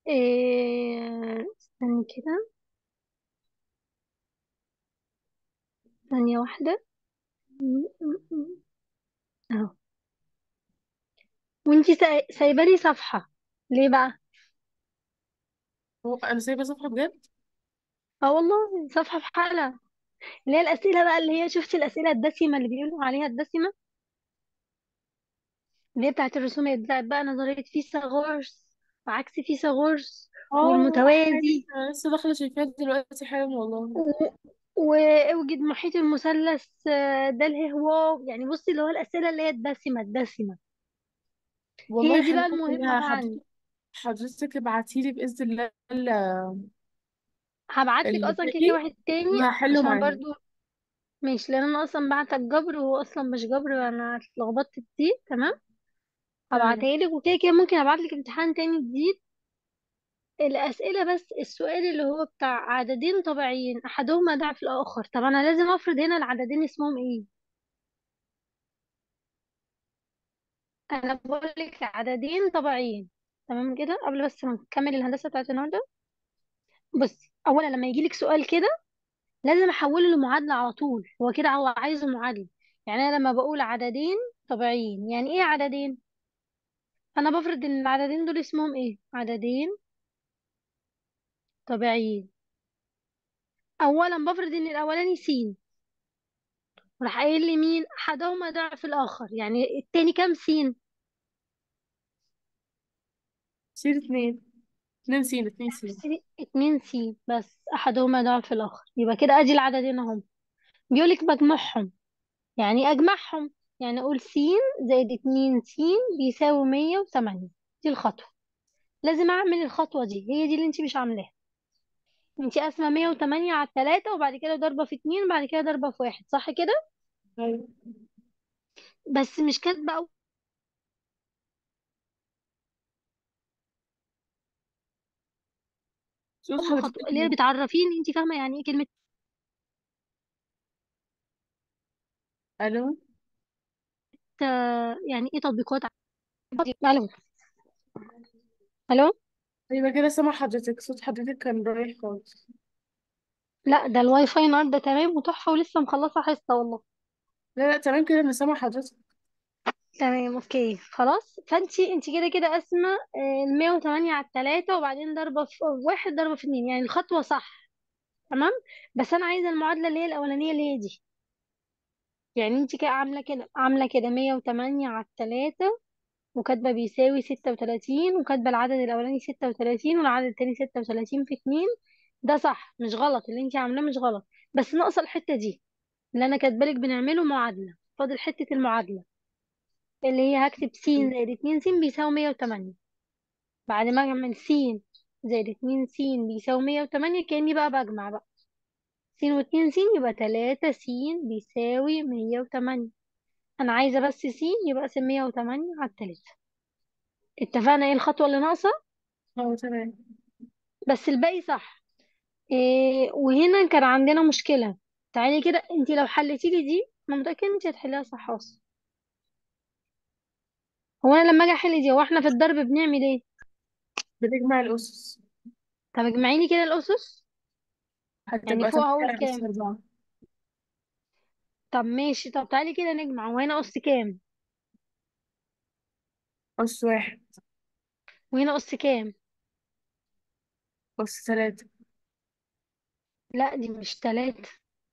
إيه استني كده ثانية واحدة م- م- م. اهو وانتي ساي- سايبالي صفحة ليه بقى هو انا سايبه صفحه بجد اه والله صفحة في حالها اللي هي الأسئلة بقى اللي هي شفتي الأسئلة الدسمة اللي بيقولوا عليها الدسمة اللي هي بتاعت الرسومات بتاعت بقى نظرية فيثاغورس وعكس فيثاغورس اه والمتوازي عارفه لسه داخله شايفاها دلوقتي حالا والله و- واوجد محيط المثلث آه، ده الهواء يعني بصي اللي هو الأسئلة اللي هي الدسمة الدسمة والله هي دي بقى حلوه المهمة كلها بقى عندي حضرتك حضرتك ابعتيلي باذن الله ال- هبعتلك أصلا كده كده الباقي واحد تاني وهحله عشان معاهم برضو ماشي لأن أنا أصلا بعت الجبر وهو أصلا مش جبر أنا اتلخبطت فيه تمام تمام هبعتها لك وكده كده ممكن ابعتلك امتحان تاني جديد الأسئلة بس السؤال اللي هو بتاع عددين طبيعيين أحدهما ضعف الآخر طب أنا لازم أفرض هنا العددين اسمهم إيه أنا بقول لك عددين طبيعيين تمام كده قبل بس ما نكمل الهندسة بتاعت النهاردة بصي أولا لما يجيلك سؤال كده لازم أحوله لمعادلة على طول هو كده هو عايزه معادلة يعني أنا لما بقول عددين طبيعيين يعني إيه عددين أنا بفرض إن العددين دول اسمهم إيه عددين طبيعيين أولا بفرض إن الأولاني س راح قايل لي مين احدهما ضعف الاخر يعني التاني كام سين سير اتنين اتنين سين اتنين سين سي- اتنين سين بس احدهما ضعف الاخر يبقى كده ادي العددين اهم بيقولك مجموعهم يعني اجمعهم يعني اقول س زائد اتنين س بيساوي مية وتمانية دي الخطوة لازم اعمل الخطوة دي هي دي اللي انتي مش عاملاها انتي قاسمة مية وتمانية على التلاتة وبعد كده ضربة في اتنين وبعد كده ضربة في واحد صح كده ايوه بس مش كاتبة صوت اول خطوة حضرتك اللي هي بتعرفيني انتي فاهمة يعني ايه كلمة الو آه، يعني ايه تطبيقات الو الو يبقى كده سامع حضرتك صوت حضرتك كان رايح خالص لا ده الواي فاي النهارده تمام وتحفه ولسه مخلصه حصه والله لا لا تمام كده انا سامع حضرتك تمام اوكي خلاص فانتي انتي كده كده قاسمه آه، ال 108 على التلاتة وبعدين ضربه في واحد ضربه في اتنين يعني الخطوه صح تمام بس انا عايزه المعادله اللي هي الاولانيه اللي هي دي يعني انتي كده عامله كده عامله كده 108 على التلاتة وكاتبه بيساوي 36 وكاتبه العدد الاولاني 36 والعدد التاني 36 في اتنين ده صح مش غلط اللي انتي عاملاه مش غلط بس ناقصه الحته دي اللي انا كاتبالك بنعمله معادله فاضل حته المعادله اللي هي هكتب س زائد اتنين س بيساوي مية وتمانية بعد ما اعمل س زائد اتنين س بيساوي مية وتمانية كأني بقى بجمع بقى س واتنين س يبقى تلاتة س بيساوي مية وتمانية انا عايزة بس س يبقى اقسم مية وتمانية على التلاتة اتفقنا ايه الخطوة اللي ناقصة اه تمام بس الباقي صح إيه وهنا كان عندنا مشكلة تعالي كده انتي لو حلتي لي دي انا متأكدة ان انتي هتحليها صح اصلا هو انا لما اجي احل دي هو احنا في الضرب بنعمل ايه بتجمع الأسس طب اجمعي لي كده الاسس يعني هتبقى فوق تمانية هقول على أس كام أربعة طب ماشي طب تعالي كده نجمع وهنا أس كام أس واحد وهنا أس كام أس تلاتة لا دي مش تلاتة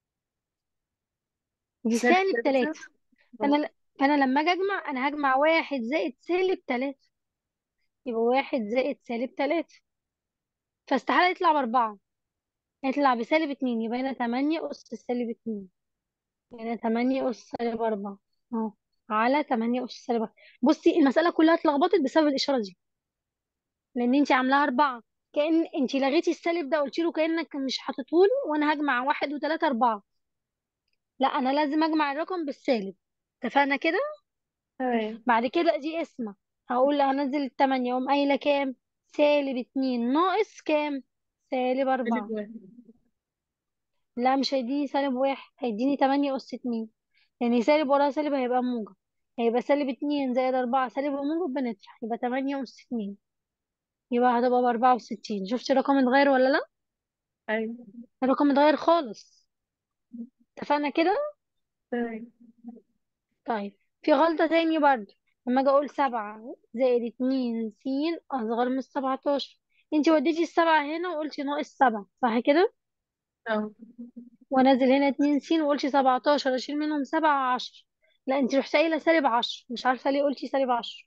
دي سالب سالب تلاتة تلاتة فأنا ل... فأنا لما أجي أجمع أنا هجمع واحد زائد سالب تلاتة يبقى واحد زائد سالب تلاتة فاستحالة يطلع بأربعة هيطلع بسالب اتنين يبقى هنا تمانية أس سالب اتنين هنا تمانية أس سالب أربعة أهو على تمانية أس سالب أربعة بصي المسألة كلها اتلخبطت بسبب الإشارة دي لأن انتي عاملاها أربعة كأن انتي لغيتي السالب ده قلت له كأنك مش حاططهولي وأنا هجمع واحد وتلاتة أربعة لا انا لازم اجمع الرقم بالسالب اتفقنا كده تمام بعد كده دي اسمع هقول هنزل التمانية اقوم قايله كام سالب اتنين ناقص كام سالب سالب اربعة واحد لا مش هيديني سالب واحد هيديني تمانية اس اتنين يعني سالب وراها سالب هيبقى موجب هيبقى سالب اتنين زائد اربعة سالب وموجب بنطرح يبقى تمانية اس اتنين يبقى هتبقى بأربعة وستين شفتي الرقم اتغير ولا لأ أيوة الرقم اتغير خالص اتفقنا كده تمام طيب في غلطة تاني برضه لما اجي اقول سبعة زائد اتنين س اصغر من السبعتاشر انتي وديتي السبعة هنا وقلتي ناقص سبعة صح كده اه وانزل هنا اتنين س وقلتي سبعتاشر اشيل منهم سبعة عشر لا انتي رحتي قايلة سالب عشر مش عارفة ليه قلتي سالب عشر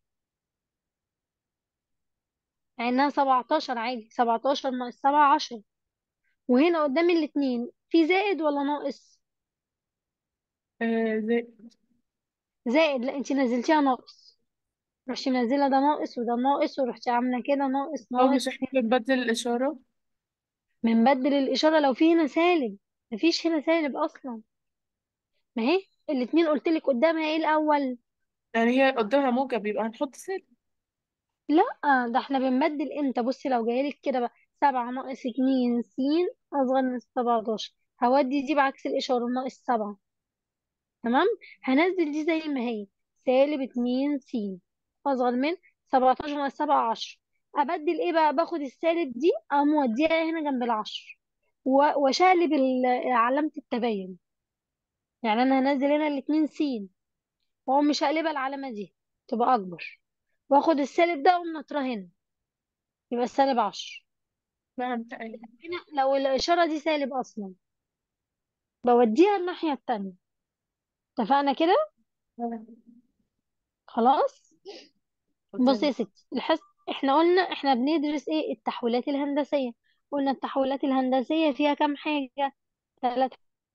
مع انها سبعتاشر عادي سبعتاشر ناقص سبعة عشر وهنا قدام الاتنين في زائد ولا ناقص آه، زي زائد لا انتي نزلتيها ناقص رحتي منزلة ده ناقص وده ناقص ورحتي عاملة كده ناقص هو مش ناقص احنا بنبدل الإشارة بنبدل الإشارة لو في هنا سالب مفيش هنا سالب أصلا ما هي الاتنين قلتلك قدامها ايه الأول يعني هي قدامها موجب يبقى هنحط سالب لا ده احنا بنبدل امتى بصي لو جايلك كده بقى سبعة ناقص اتنين س أصغر من سبعتاشر هودي دي بعكس الإشارة ناقص سبعة تمام هنزل دي زي ما هي سالب اتنين س أصغر من سبعتاشر ناقص سبعة عشر أبدل ايه بقى باخد السالب دي أقوم موديها هنا جنب العشر و- وأشقلب ال- علامة التباين يعني أنا هنزل هنا الاتنين س واقوم مش هقلبها العلامة دي تبقى أكبر واخد السالب ده اقوم ناطراه هنا يبقى السالب عشر فهمت أيوة هنا لو الإشارة دي سالب أصلا بوديها الناحية التانية اتفقنا كده تمام. خلاص بصي يا تمام. ستي الحس احنا قلنا احنا بندرس ايه التحويلات الهندسية قلنا التحويلات الهندسية فيها كام حاجة ثلاث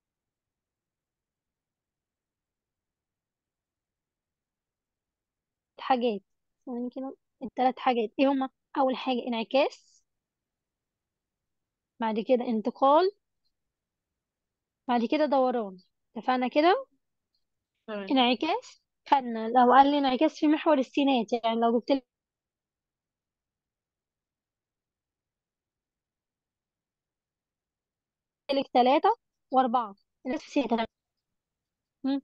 حاجات ثواني كده الثلاث حاجات ايه هما أول حاجة انعكاس بعد كده انتقال بعد كده دوران اتفقنا كده تمام انعكاس خدنا لو قال لي انعكاس في محور السينات يعني لو جبت لك ثلاثة وأربعة الناس في سينات مم.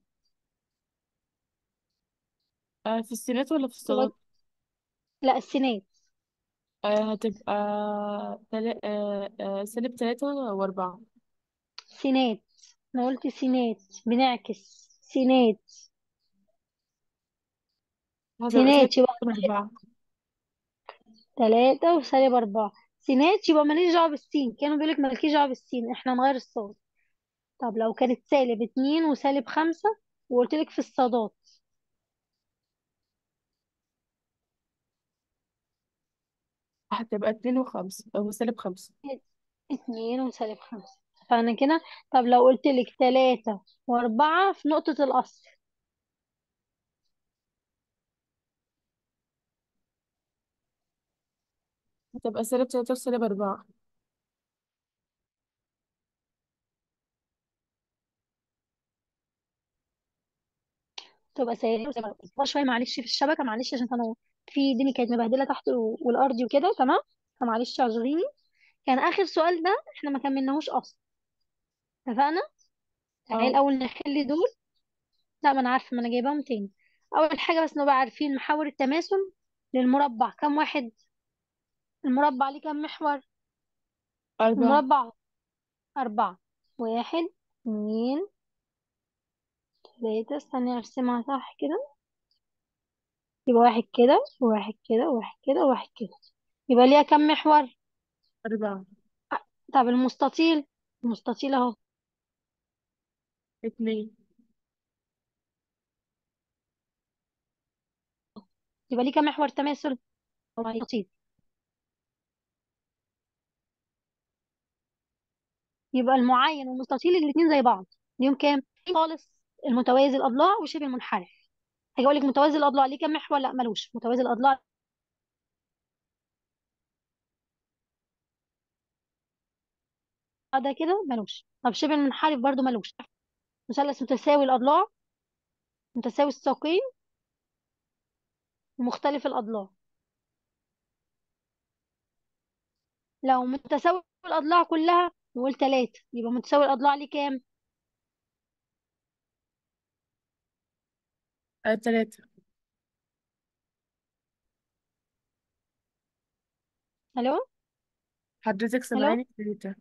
آه في السينات ولا في يبقى الصالات لا السينات آه هتبقى تلا... آه آه سالب تلاتة وأربعة سينات أنا قلت سينات بنعكس سينات هتبقى سالب سينات يبقى أربعة ثلاثة وسالب أربعة سينات يبقى ماليش دعوة بالسين كانوا بيقولك مالكيش دعوة بالسين احنا نغير الصاد طب لو كانت سالب اتنين وسالب خمسة وقلت لك في الصادات هتبقى اتنين وخمسة أو سالب خمسة اتنين وسالب خمسة فانا كده طب لو قلت لك تلاتة وأربعة في نقطة الأصل هتبقى سالب تلاتة وسالب أربعة تبقى سالب وسالب أربعة شوية معلش في الشبكة معلش عشان كانوا في الدنيا كانت مبهدلة تحت و- والأرضي وكده تمام فمعلش اعذريني كان آخر سؤال ده احنا ما كملناهوش أصلا اتفقنا تعالي اه الأول نخلي دول لا ما أنا عارفة ما أنا جايباهم تاني أول حاجة بس نبقى عارفين محاور التماثل للمربع كم واحد المربع ليه كم محور أربعة المربع أربعة واحد اتنين تلاتة استني أرسمها صح كده يبقى واحد كده وواحد كده وواحد كده وواحد كده يبقى ليها كم محور أربعة أ- طب المستطيل المستطيل اهو اتنين يبقى ليه كم محور تماثل هو مستطيل يبقى المعين والمستطيل الاتنين زي بعض ليهم كام خالص المتوازي الاضلاع وشبه المنحرف هاجي اقول لك متوازي الاضلاع ليه كام محور لا ملوش متوازي الاضلاع ده كده ملوش طب شبه المنحرف برضو ملوش مثلث متساوي الاضلاع متساوي الساقين ومختلف الاضلاع لو متساوي الاضلاع كلها نقول تلاتة يبقى متساوي الاضلاع ليه كام آه، تلاتة الو حضرتك الو سامعاني تلاتة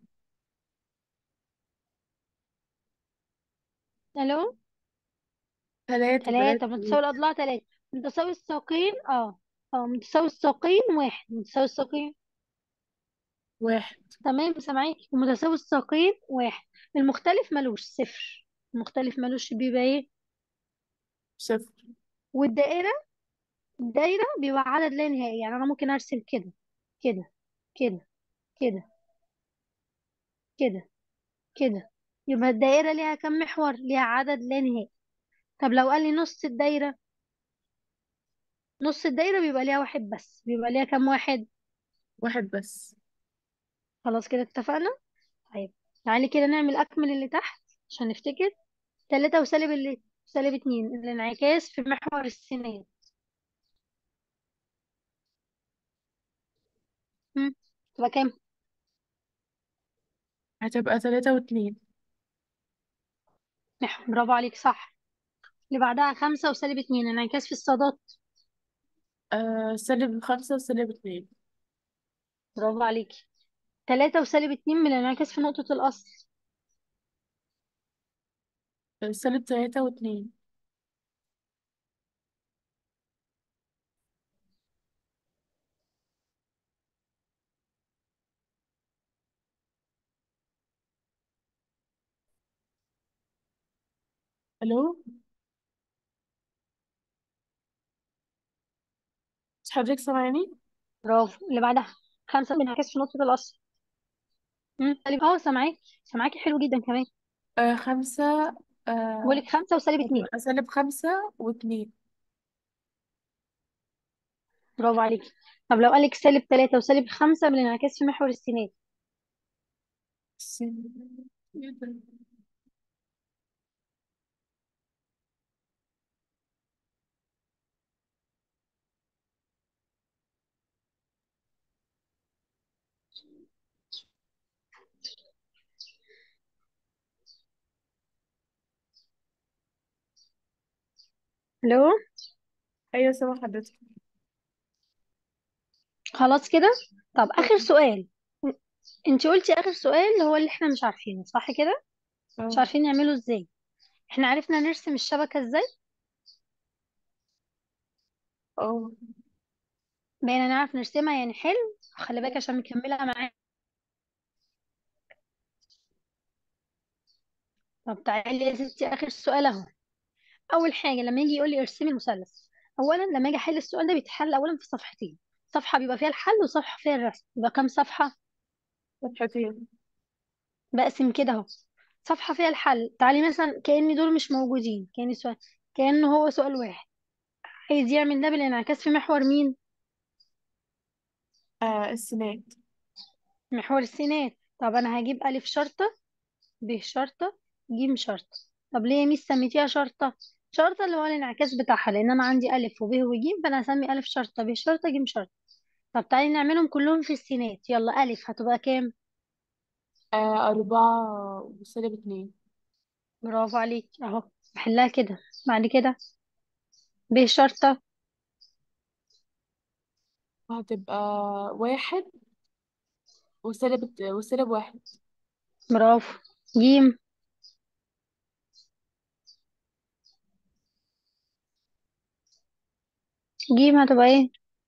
الو تلاتة تلاتة ثلاثة متساوي تلاتة الأضلاع ثلاثة متساوي الساقين اه اه متساوي الساقين واحد متساوي الساقين واحد تمام سامعاك ومتساوي الساقين واحد المختلف ملوش صفر المختلف ملوش بيبقى ايه صفر والدائرة الدايرة بيبقى عدد لا نهائي يعني أنا ممكن أرسم كده كده كده كده كده كده يبقى الدائرة ليها كم محور ليها عدد لا نهائي طب لو قال لي نص الدايرة نص الدايرة بيبقى ليها واحد بس بيبقى ليها كم واحد واحد بس خلاص كده اتفقنا طيب تعالي كده نعمل أكمل اللي تحت عشان نفتكر تلاتة وسالب اللي سالب اتنين الانعكاس في محور السينات هم، تبقى كام هتبقى تلاتة واتنين محور برافو عليك صح اللي بعدها خمسة وسالب اتنين انعكاس في الصادات آه سالب خمسة وسالب اتنين برافو عليك تلاتة وسالب اتنين من الانعكاس في نقطة الأصل آه سالب تلاتة واتنين ألو مش حضرتك سامعاني برافو اللي بعدها خمسة من الانعكاس في نقطة الأصل هم، سالب اه سامعاك سامعاكي حلو جدا كمان آه خمسة آه بقولك خمسة وسالب اتنين هتبقى سالب خمسة واتنين برافو عليك طب لو قالك سالب تلاتة وسالب خمسة من الانعكاس في محور السينات سالب- إيه ده؟ الو أيوة سامع حضرتك خلاص كده طب آخر سؤال انت قلتي آخر سؤال هو اللي احنا مش عارفينه صح كده مش اه عارفين نعمله ازاي احنا عرفنا نرسم الشبكة ازاي اه بقينا نعرف نرسمها يعني حلو خلي بالك عشان مكملة معاك طب تعالي يا ستي آخر سؤال اهو أول حاجة لما يجي يقول لي ارسمي المثلث أولا لما أجي أحل السؤال ده بيتحل أولا في صفحتين صفحة بيبقى فيها الحل وصفحة فيها الرسم يبقى كام صفحة فتحتين بقسم كده اهو صفحة فيها الحل تعالي مثلا كأن دول مش موجودين كأن سؤال كأنه هو سؤال واحد عايز يعمل ده بالانعكاس في محور مين آه السينات محور السينات طب أنا هجيب ألف شرطة ب شرطة ج شرطة طب ليه يا ميس سميتيها شرطة شرطة اللي هو الانعكاس بتاعها لأن أنا عندي ألف وب وج فأنا هسمي ألف شرطة ب شرطة ج شرطة طب تعالي نعملهم كلهم في السينات يلا ألف هتبقى كام آه أربعة وسالب اتنين برافو عليك أهو بحلها كده بعد كده ب شرطة هتبقى واحد وسالب وسالب واحد برافو ج ج هتبقى ايه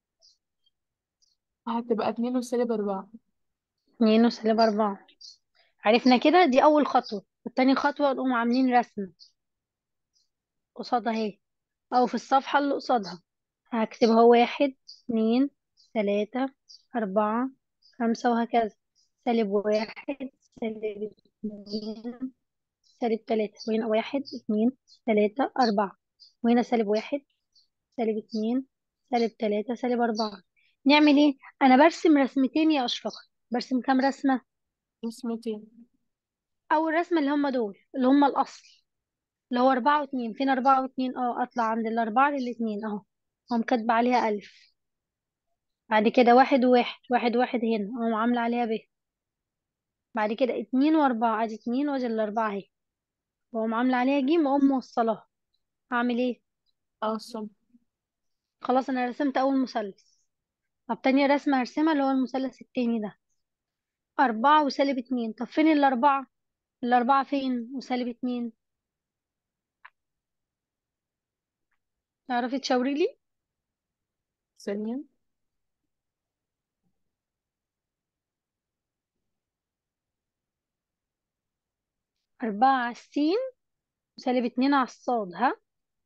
هتبقى اتنين وسالب أربعة اتنين وسالب أربعة عرفنا كده دي أول خطوة والتاني خطوة نقوم عاملين رسم قصادها اهي أو في الصفحة اللي قصادها هكتبها واحد اتنين تلاتة أربعة خمسة وهكذا سالب واحد سالب اتنين سالب تلاتة وهنا واحد اتنين تلاتة أربعة وهنا سالب واحد سالب اتنين سالب تلاتة سالب أربعة نعمل ايه؟ أنا برسم رسمتين يا أشرف برسم كام رسمة؟ رسمتين أول رسمة اللي هم دول اللي هم الأصل اللي هو أربعة واتنين فين أربعة واتنين اه أطلع عند الأربعة للاتنين أهو هم كاتبة عليها ألف بعد كده واحد وواحد واحد واحد هنا أقوم عاملة عليها ب بعد كده اتنين وأربعة أدي اتنين وأدي الأربعة أهي وأقوم عاملة عليها جيم وأقوم موصلاها هعمل ايه؟ أوصل خلاص أنا رسمت أول مثلث طب تاني رسمة هرسمها اللي هو المثلث التاني ده أربعة وسالب اتنين طب فين الأربعة الأربعة فين وسالب اتنين تعرفي تشاوري لي ثانية أربعة على السين وسالب اتنين على الصاد ها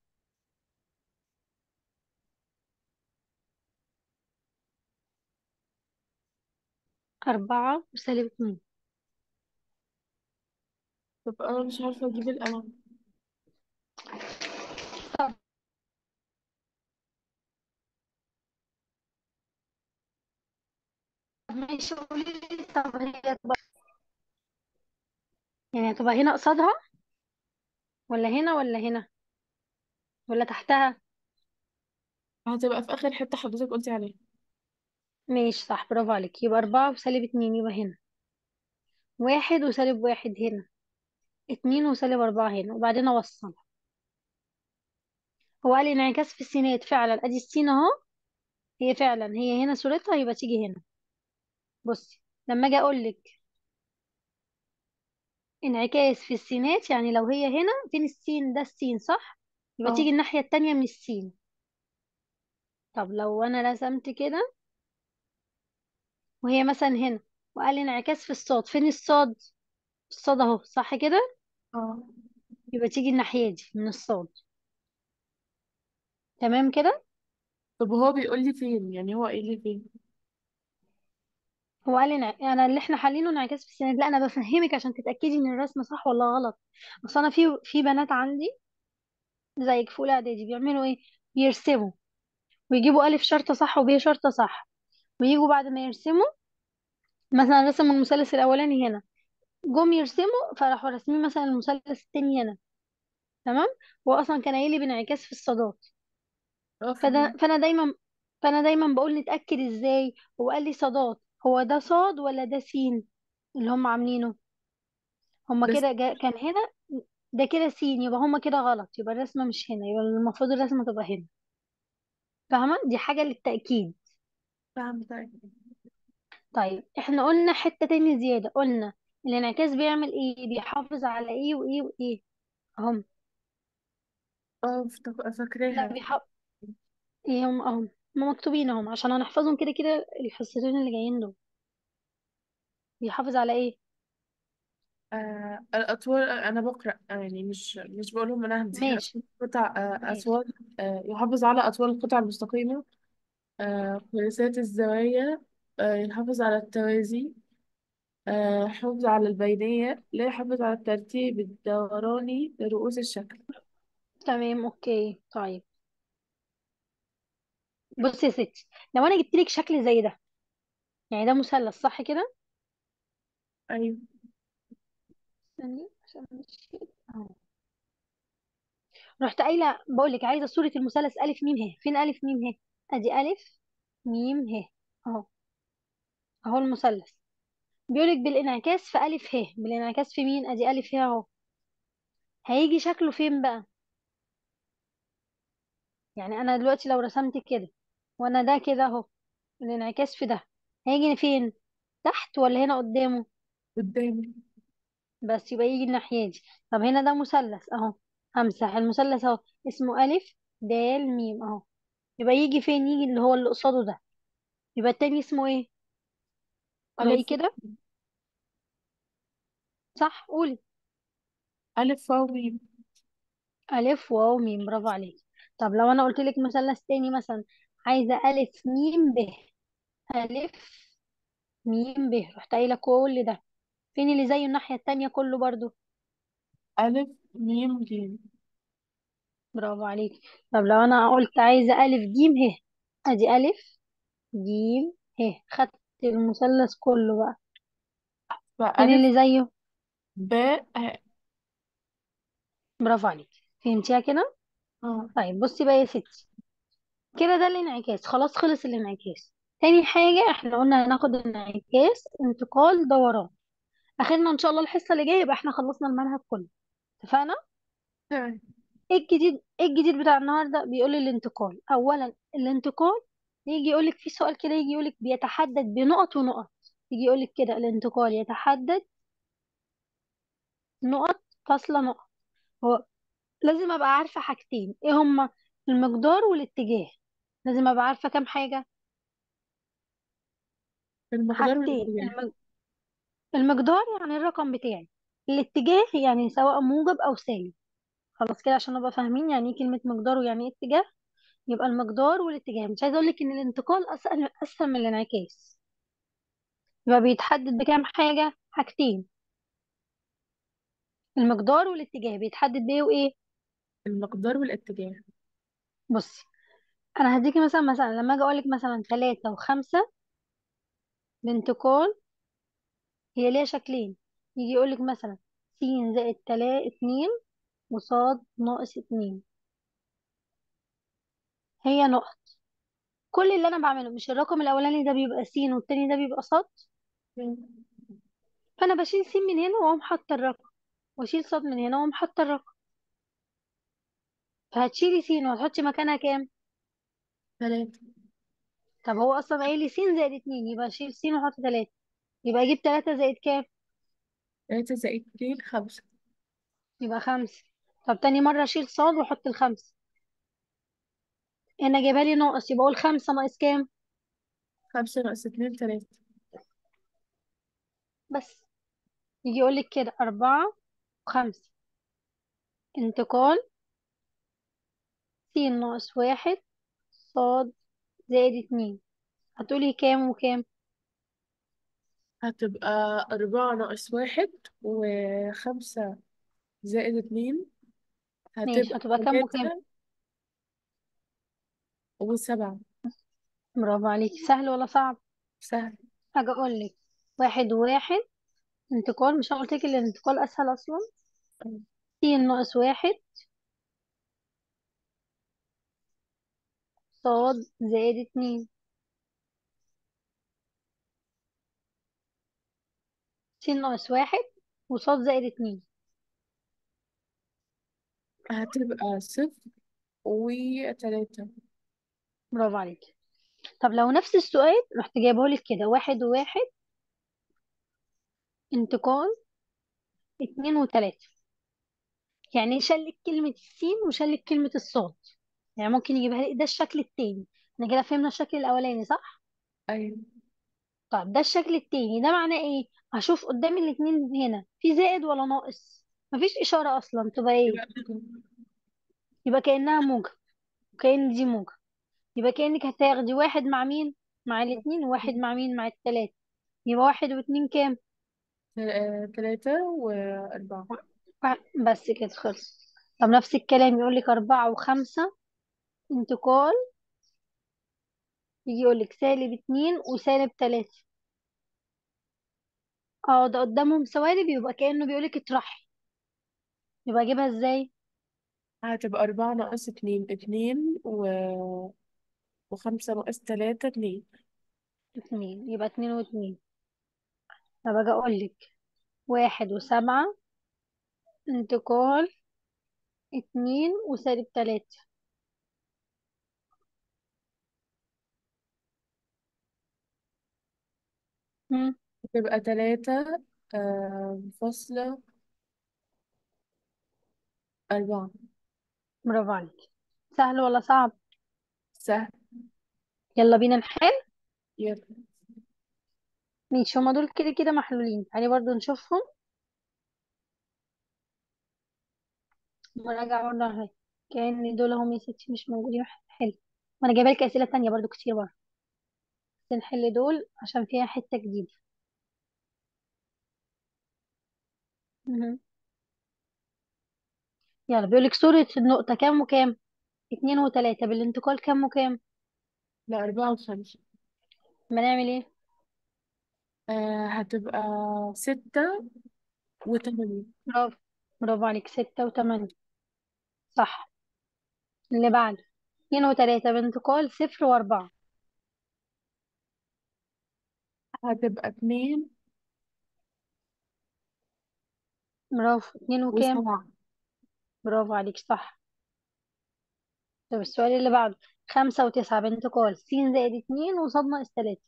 أربعة وسالب اتنين طب أنا مش عارفة أجيب القلم طب ماشي قولي لي طب هي تبقى يعني هتبقى هنا قصادها ولا هنا ولا هنا ولا تحتها هتبقى في آخر حتة حضرتك قلتي عليها ماشي صح برافو عليك يبقى أربعة وسالب اتنين يبقى هنا واحد وسالب واحد هنا اتنين وسالب أربعة هنا وبعدين أوصل هو قال انعكاس في السينات فعلا أدي السين أهو هي فعلا هي هنا صورتها يبقى تيجي هنا بصي لما أجي أقولك انعكاس في السينات يعني لو هي هنا فين السين ده السين صح يبقى اه تيجي الناحية التانية من السين طب لو أنا رسمت كده وهي مثلا هنا وقال انعكاس في الصاد فين الصاد الصاد أهو صح كده اه يبقى تيجي الناحية دي من الصاد تمام كده طب هو بيقول لي فين يعني هو قايل لي فين هو قال انع... انا اللي احنا حالينه انعكاس في السينات لا انا بفهمك عشان تتاكدي ان الرسمه صح ولا غلط اصل انا في في بنات عندي زيك في اولى اعدادي بيعملوا ايه بيرسموا ويجيبوا الف شرطه صح وب شرطه صح ويجوا بعد ما يرسموا مثلا رسموا المثلث الاولاني هنا جم يرسموا فراحوا راسمين مثلا المثلث التاني هنا تمام هو اصلا كان قايل لي بانعكاس في الصادات اه فده فهمت فانا دايما فانا دايما بقول نتاكد ازاي هو قال لي صادات هو ده صاد ولا ده سين اللي هم عاملينه هما بس كده جا كان هنا ده كده سين يبقى هما كده غلط يبقى الرسمة مش هنا يبقى المفروض الرسمة تبقى هنا فاهمة دي حاجة للتأكيد فهمت طيب طيب احنا قلنا حتة تاني زيادة قلنا الانعكاس بيعمل ايه بيحافظ على ايه وايه وايه اهم اه افتك- لا فاكراها بيحافظ ايه هم اهم هما مكتوبين اهم عشان هنحفظهم كده كده الحصتين اللي جايين دول بيحافظ على ايه آه الأطوال أنا بقرأ آه، يعني مش مش بقولهم من عندي ماشي أطوال قطع آه ماشي أطوال آه يحافظ على أطوال القطع المستقيمة آه قياسات الزوايا آه يحافظ على التوازي آه حافظ على البينية لا يحافظ على الترتيب الدوراني لرؤوس الشكل تمام اوكي طيب بصي يا ستي لو انا جبت لك شكل زي ده يعني ده مثلث صح كده أيوه استني عشان مش اهو رحت قايله بقول لك عايزه صوره المثلث الف ميم ه فين الف ميم ه ادي الف ميم ه اهو اهو المثلث بيقول لك بالانعكاس في الف ه بالانعكاس في مين ادي الف ه اهو هيجي شكله فين بقى يعني انا دلوقتي لو رسمت كده وانا ده كده اهو الانعكاس في ده هيجي فين تحت ولا هنا قدامه قدامي بس يبقى يجي الناحيه دي طب هنا ده مثلث اهو همسح المثلث اهو اسمه الف د ميم اهو يبقى يجي فين يجي اللي هو اللي قصاده ده يبقى التاني اسمه ايه قولي ألف كده صح قولي ألف واو ميم ألف واو ميم برافو عليك طب لو أنا قلت لك مثلث تاني مثلا عايزة ألف ميم ب ألف ميم ب رحت قايلة كل ده فين اللي زيه الناحية التانية كله برضو ألف ميم جيم برافو عليك طب لو أنا قلت عايزة ألف جيم ه أدي ألف جيم ه خدت المثلث كله بقى فين فألف اللي زيه باء ه برافو عليك فهمتيها كده اه طيب بصي بقى يا ستي كده ده الانعكاس خلاص خلص الانعكاس تاني حاجة احنا قلنا هناخد انعكاس انتقال دوران اخرنا ان شاء الله الحصه اللي جايه يبقى احنا خلصنا المنهج كله اتفقنا تمام ايه الجديد ايه الجديد بتاع النهارده بيقول لي الانتقال اولا الانتقال يجي يقولك في سؤال كده يجي يقولك بيتحدد بنقط ونقط يجي يقولك كده الانتقال يتحدد نقط فاصلة نقط هو لازم ابقى عارفة حاجتين ايه هما المقدار والاتجاه لازم ابقى عارفة كام حاجة المقدار حاجتين والاتجاه الم- المقدار يعني الرقم بتاعي الاتجاه يعني سواء موجب او سالب خلاص كده عشان نبقى فاهمين يعني ايه كلمة مقدار ويعني ايه اتجاه يبقى المقدار والاتجاه مش عايزة اقولك ان الانتقال اسهل اسهل من الانعكاس يبقى بيتحدد بكام حاجة حاجتين المقدار والاتجاه بيتحدد بايه وايه المقدار والاتجاه بصي انا هديكي مثلا مثلا لما اجي اقولك مثلا ثلاثة وخمسة الانتقال هي ليها شكلين يجي يقولك مثلا س زائد تلا اتنين وصاد ناقص اتنين هي نقط كل اللي انا بعمله مش الرقم الاولاني ده بيبقى س والتاني ده بيبقى صاد فانا بشيل س من هنا واقوم حاطه الرقم واشيل صاد من هنا واقوم حاطه الرقم فهتشيلي س وهتحطي مكانها كام ثلاثة طب هو اصلا قايل لي س زائد اتنين يبقى اشيل س واحط تلاتة يبقى اجيب تلاتة زائد كام ثلاثة زائد اتنين خمسة يبقى خمسة طب تاني مرة اشيل صاد واحط الخمسة هنا جايبها لي ناقص يبقى اقول خمسة ناقص كام خمسة ناقص اتنين ثلاثة بس يجي يقول لك كده أربعة وخمسة انتقال س ناقص واحد صاد زائد اتنين هتقولي كام وكام هتبقى أربعة ناقص واحد وخمسة زائد اتنين ماشي هتبقى هتبقى كام وكام ثلاثة وسبعة برافو عليكي سهل ولا صعب سهل هاجي اقول لك واحد وواحد انتقال مش انا قلت لك الانتقال اسهل اصلا س ناقص واحد صاد زائد اتنين س ناقص واحد وصاد زائد اتنين هتبقى صفر وتلاتة برافو عليكي طب لو نفس السؤال رحت جايبهولك كده واحد وواحد انتقال اتنين وتلاتة يعني شلك كلمة السين وشلك كلمة الصاد يعني ممكن يجيبها لي ده الشكل التاني احنا كده فهمنا الشكل الأولاني صح؟ أيوة طب ده الشكل التاني ده معناه ايه؟ هشوف قدام الاتنين هنا في زائد ولا ناقص مفيش إشارة أصلا تبقى ايه؟ يبقى يبقى كأنها موجة وكأن دي موجة يبقى كأنك هتاخدي واحد مع مين؟ مع الاتنين وواحد مع مين؟ مع التلاتة يبقى واحد واتنين كام؟ تل- تلاتة وأربعة واحد- بس كده خلص طب نفس الكلام يقولك أربعة وخمسة انتقال يجي يقولك سالب اتنين وسالب تلاتة اه ده قدامهم سوالب يبقى كأنه بيقولك اطرحي يبقى اجيبها ازاي هتبقى أربعة ناقص اتنين اتنين و... وخمسة ناقص تلاتة اتنين اتنين يبقى اتنين واتنين طب اجي اقولك واحد وسبعة انتقال اتنين وسالب تلاتة مم. هتبقى تلاتة آه، فاصلة أربعة برافو عليك سهل ولا صعب سهل يلا بينا نحل يلا ماشي هما دول كده كده محلولين تعالي برضو نشوفهم مراجعة برضه اهي كأن دول هم يا ستي مش موجودين حلو وانا جايبه لك اسئله تانية برضو كتير برضه بس نحل دول عشان فيها حته جديده مهم. يلا بيقولك صورة النقطة كام وكام اتنين وتلاتة بالانتقال كام وكام لا أربعة وخمسة ما نعمل ايه آه هتبقى ستة وتمانية برافو برافو عليك ستة وتمانية صح اللي بعده اتنين وتلاتة بانتقال صفر وأربعة هتبقى اتنين برافو اتنين وكام وسبعة برافو عليك صح طب السؤال اللي بعده خمسة وتسعة بانتقال س زائد اتنين وصاد ناقص تلاتة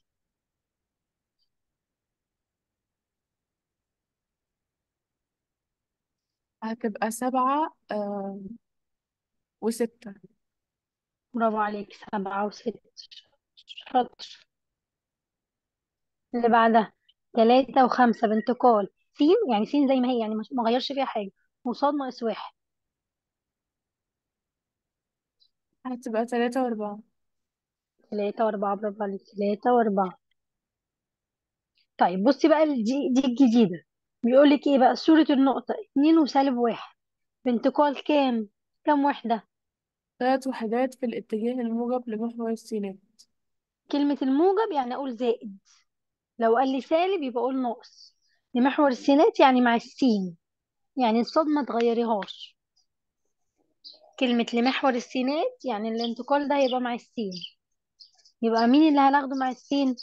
هتبقى سبعة آه وستة برافو عليك سبعة وستة شاطر اللي بعدها تلاتة وخمسة بانتقال س يعني س زي ما هي يعني مش- ما غيرش فيها حاجة وصاد ناقص واحد هتبقى تلاتة وأربعة تلاتة وأربعة برافو عليك تلاتة وأربعة طيب بصي بقى ال- دي دي الجديدة بيقول لك ايه بقى صورة النقطة اتنين وسالب واحد بانتقال كام كام وحدة تلات وحدات في الاتجاه الموجب لمحور السينات كلمة الموجب يعني أقول زائد لو قال لي سالب يبقى أقول ناقص لمحور السينات يعني مع السين يعني الصاد ما تغيريهاش كلمة لمحور السينات يعني الانتقال ده هيبقى مع السين يبقى مين اللي هناخده مع السين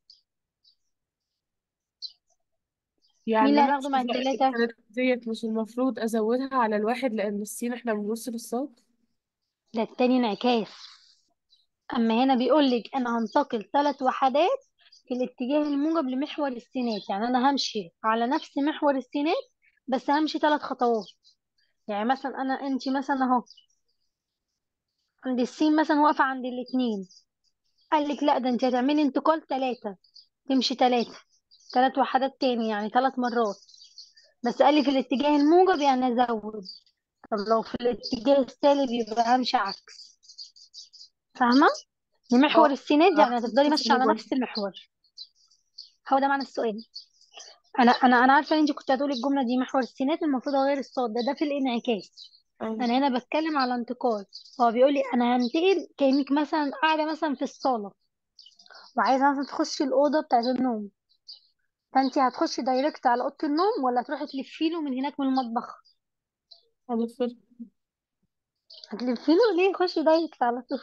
مين يعني اللي أنا هناخده مش مع زائد التلاتة التلاتة ديت مش المفروض أزودها على الواحد لأن السين احنا بنبص للصاد ده التاني انعكاس أما هنا بيقولك أنا هنتقل ثلاث وحدات في الاتجاه الموجب لمحور السينات يعني أنا همشي على نفس محور السينات بس همشي ثلاث خطوات يعني مثلا أنا أنتي مثلا أهو عند السين مثلا واقفة عند الاتنين قال لك لا ده انت هتعملي انتقال ثلاثة تمشي ثلاثة ثلاث وحدات تاني يعني ثلاث مرات بس قال لي في الاتجاه الموجب يعني ازود طب لو في الاتجاه السالب يبقى همشي عكس فاهمة لمحور اه السينات يعني هتفضلي عكس ماشية على سالب واحد نفس المحور هو ده معنى السؤال انا انا انا عارفة ان انت كنت هتقولي الجملة دي محور السينات المفروض اغير الصاد ده ده في الانعكاس أيوة انا هنا بتكلم على انتقال هو بيقول لي انا هنتقل كأنك مثلا قاعدة مثلا في الصالة وعايزة مثلا تخشي الأوضة بتاعت النوم فانت هتخشي دايركت على اوضه النوم ولا تروحي تلفي له من هناك من المطبخ هنفرق هتلفي له ليه خشي دايركت على طول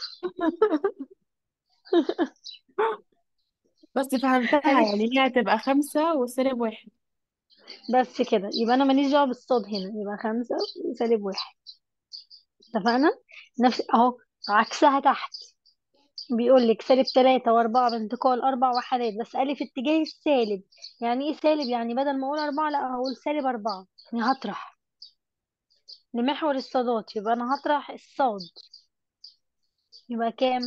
بس فهمتها هتف- يعني هي هتبقى خمسة وسالب واحد بس كده يبقى انا ماليش دعوه بالصاد هنا يبقى خمسة سالب واحد اتفقنا نفس اهو عكسها تحت بيقول لك سالب تلاتة وأربعة بانتقال أربع وحدات بس قال لي في اتجاه السالب يعني إيه سالب يعني بدل ما أقول أربعة لا هقول سالب أربعة يعني هطرح لمحور الصادات يبقى أنا هطرح الصاد يبقى كام؟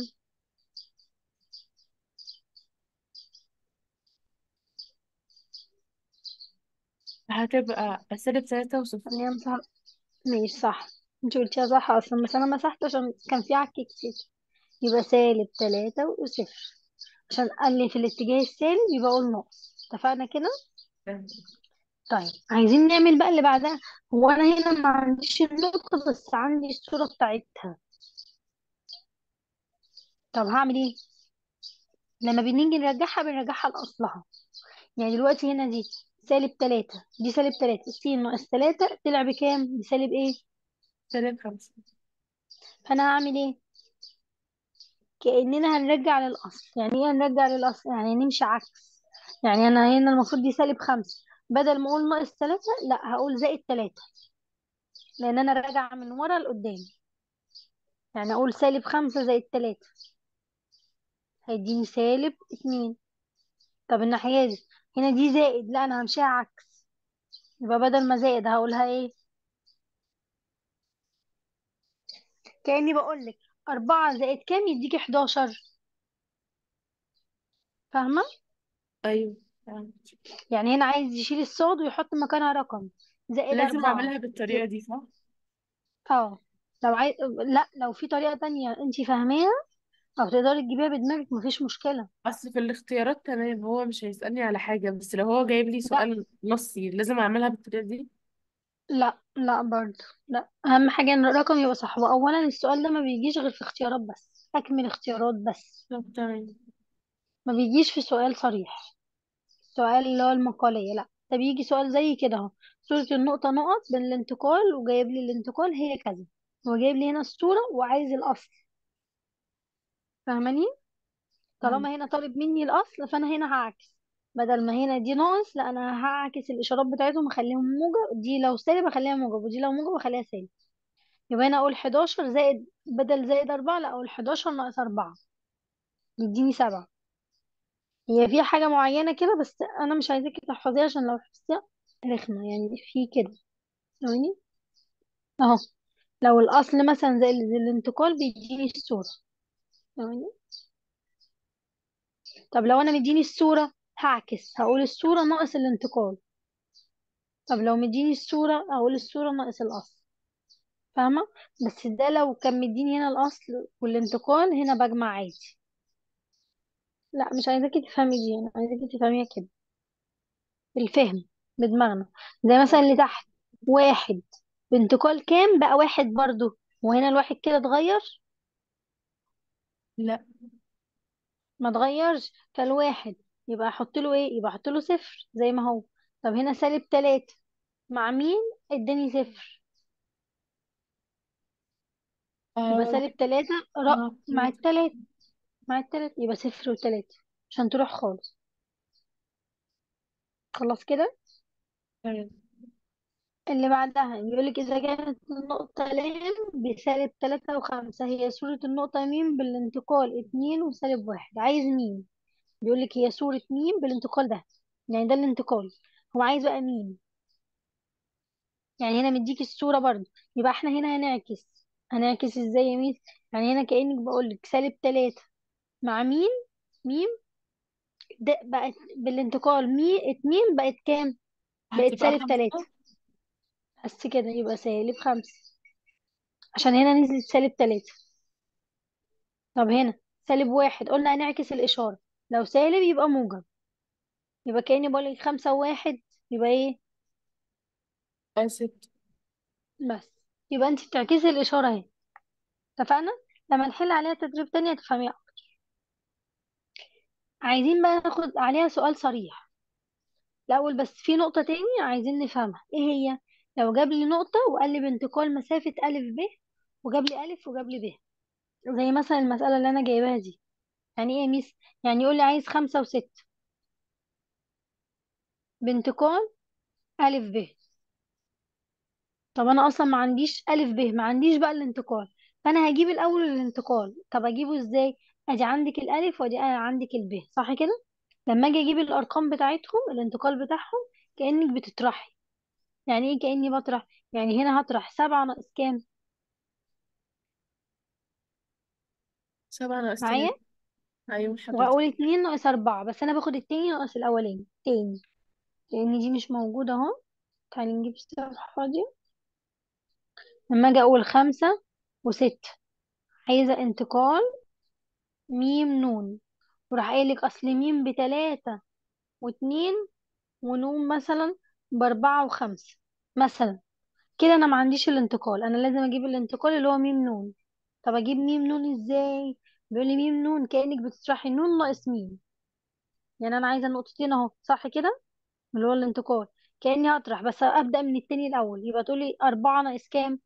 هتبقى سالب تلاتة وصفر خلينا نمسح ماشي صح انت قلتيها صح اصلا بس انا مسحت عشان كان في عك كتير يبقى سالب تلاتة وصفر عشان قال لي في الاتجاه السالب يبقى اقول ناقص اتفقنا كده طيب عايزين نعمل بقى اللي بعدها هو انا هنا ما عنديش النقطة بس عندي الصورة بتاعتها طب هعمل ايه لما بنيجي نرجعها بنرجعها لأصلها يعني دلوقتي هنا دي سالب تلاتة دي سالب تلاتة س ناقص تلاتة طلع بكام بسالب ايه سالب خمسة فانا هعمل ايه كأننا هنرجع للأصل يعني ايه هنرجع للأصل يعني نمشي عكس يعني أنا هنا المفروض دي سالب خمسة بدل ما أقول ناقص تلاتة لا هقول زائد تلاتة لأن أنا راجعة من ورا لقدام يعني أقول سالب خمسة زائد تلاتة هيديني سالب اتنين طب الناحية دي هنا دي زائد لا أنا همشيها عكس يبقى بدل ما زائد هقولها ايه كأني بقولك أربعة زائد كام يديكي حداشر فاهمة أيوة فهمت. يعني هنا عايز يشيل الصاد ويحط مكانها رقم زائد لازم أربعة أعملها بالطريقة دي صح؟ اه لو عايز لا لو في طريقة تانية انتي فاهماها او تقدري تجيبيها بدماغك مفيش مشكلة أصل في الاختيارات تمام هو مش هيسألني على حاجة بس لو هو جايب لي لا سؤال نصي لازم أعملها بالطريقة دي لا لا برضه لا اهم حاجة ان الرقم يبقى صح واولا السؤال ده ما بيجيش غير في اختيارات بس اكمل اختيارات بس طب تمام ما بيجيش في سؤال صريح سؤال اللي هو المقالية لا ده بيجي سؤال زي كده اهو صورة النقطة نقط بالانتقال وجايب لي الانتقال هي كذا هو جايب لي هنا الصورة وعايز الأصل فاهماني فهمت. طالما هنا طالب مني الأصل فأنا هنا هعكس بدل ما هنا دي ناقص لا أنا هعكس الإشارات بتاعتهم أخليهم موجب دي لو سالب أخليها موجب ودي لو موجب أخليها سالب يبقى هنا اقول 11 زائد بدل زائد 4 لا اقول 11 ناقص 4 يديني 7 هي فيها حاجة معينة كده بس انا مش عايزاكي تحفظيها عشان لو حفظتيها رخمة يعني في كده فاهماني اهو لو الاصل مثلا زي ال- زي الانتقال بيديني الصورة فاهماني طب لو انا مديني الصورة هعكس هقول الصورة ناقص الانتقال طب لو مديني الصورة هقول الصورة ناقص الاصل فاهمة بس ده لو كان مديني هنا الاصل والانتقال هنا بجمع عادي لا مش عايزاكي تفهمي دي انا عايزاكي تفهميها كده بالفهم بدماغنا زي مثلا اللي تحت واحد بانتقال كام بقى واحد برضو وهنا الواحد كده اتغير لا ما اتغيرش فالواحد يبقى احط له ايه يبقى احط له صفر زي ما هو طب هنا سالب تلاتة مع مين اداني صفر يبقى اه سالب تلاتة رق اه مع فهمت. التلاتة مع التلاتة يبقى صفر وتلاتة عشان تروح خالص خلاص كده تمام اللي بعدها يقولك إذا كانت النقطة لام بسالب تلاتة وخمسة هي صورة النقطة ميم بالانتقال اتنين وسالب واحد عايز ميم بيقولك هي صورة ميم بالانتقال ده يعني ده الانتقال هو عايز بقى ميم يعني هنا مديك الصورة برضو يبقى احنا هنا هنعكس هنعكس ازاي يا ميس يعني هنا كأنك بقولك سالب تلاتة مع ميم ميم ده بقت بالانتقال مي اتنين بقت كام بقت هتبقى سالب تلاتة خمسة بس كده يبقى سالب خمسة عشان هنا نزلت سالب تلاتة طب هنا سالب واحد قلنا هنعكس الإشارة لو سالب يبقى موجب يبقى كأني بقولك خمسة وواحد يبقى ايه آه ست بس يبقى انت بتعكسي الإشارة اهي اتفقنا لما نحل عليها تدريب تاني هتفهميها عايزين بقى ناخد عليها سؤال صريح الأول بس في نقطة تاني عايزين نفهمها ايه هي لو جاب لي نقطة وقال لي بانتقال مسافة ألف ب وجاب لي ألف وجاب لي ب زي مثلا المسألة اللي أنا جايباها دي يعني ايه يا ميس يعني يقول لي عايز خمسة وستة بانتقال ألف ب طب أنا أصلا ما عنديش ألف ب ما عنديش بقى الانتقال فأنا هجيب الأول الانتقال طب أجيبه ازاي أدي عندك الألف وأدي عندك الب صح كده لما أجي أجيب الأرقام بتاعتهم الانتقال بتاعهم كأنك بتطرحي يعني ايه كأني بطرح يعني هنا هطرح سبعة ناقص كام سبعة ناقص معايا تلاتة أيوة حضرتك وأقول اتنين ناقص أربعة بس أنا باخد التاني ناقص الأولاني تاني لأن دي مش موجودة اهو تعالي نجيب صفحة فاضية لما أجي أقول خمسة وستة عايزة انتقال ميم نون وراح قايلك أصل ميم بتلاتة واتنين ونون مثلا بأربعة وخمسة مثلا كده أنا ما عنديش الانتقال أنا لازم أجيب الانتقال اللي هو ميم نون طب أجيب ميم نون ازاي بيقولي ميم نون كأنك بتشرحي نون ناقص ميم يعني انا عايزه نقطتين اهو صح كده اللي هو الانتقال كاني هطرح بس ابدا من التاني الاول يبقى تقولي أربعة ناقص كام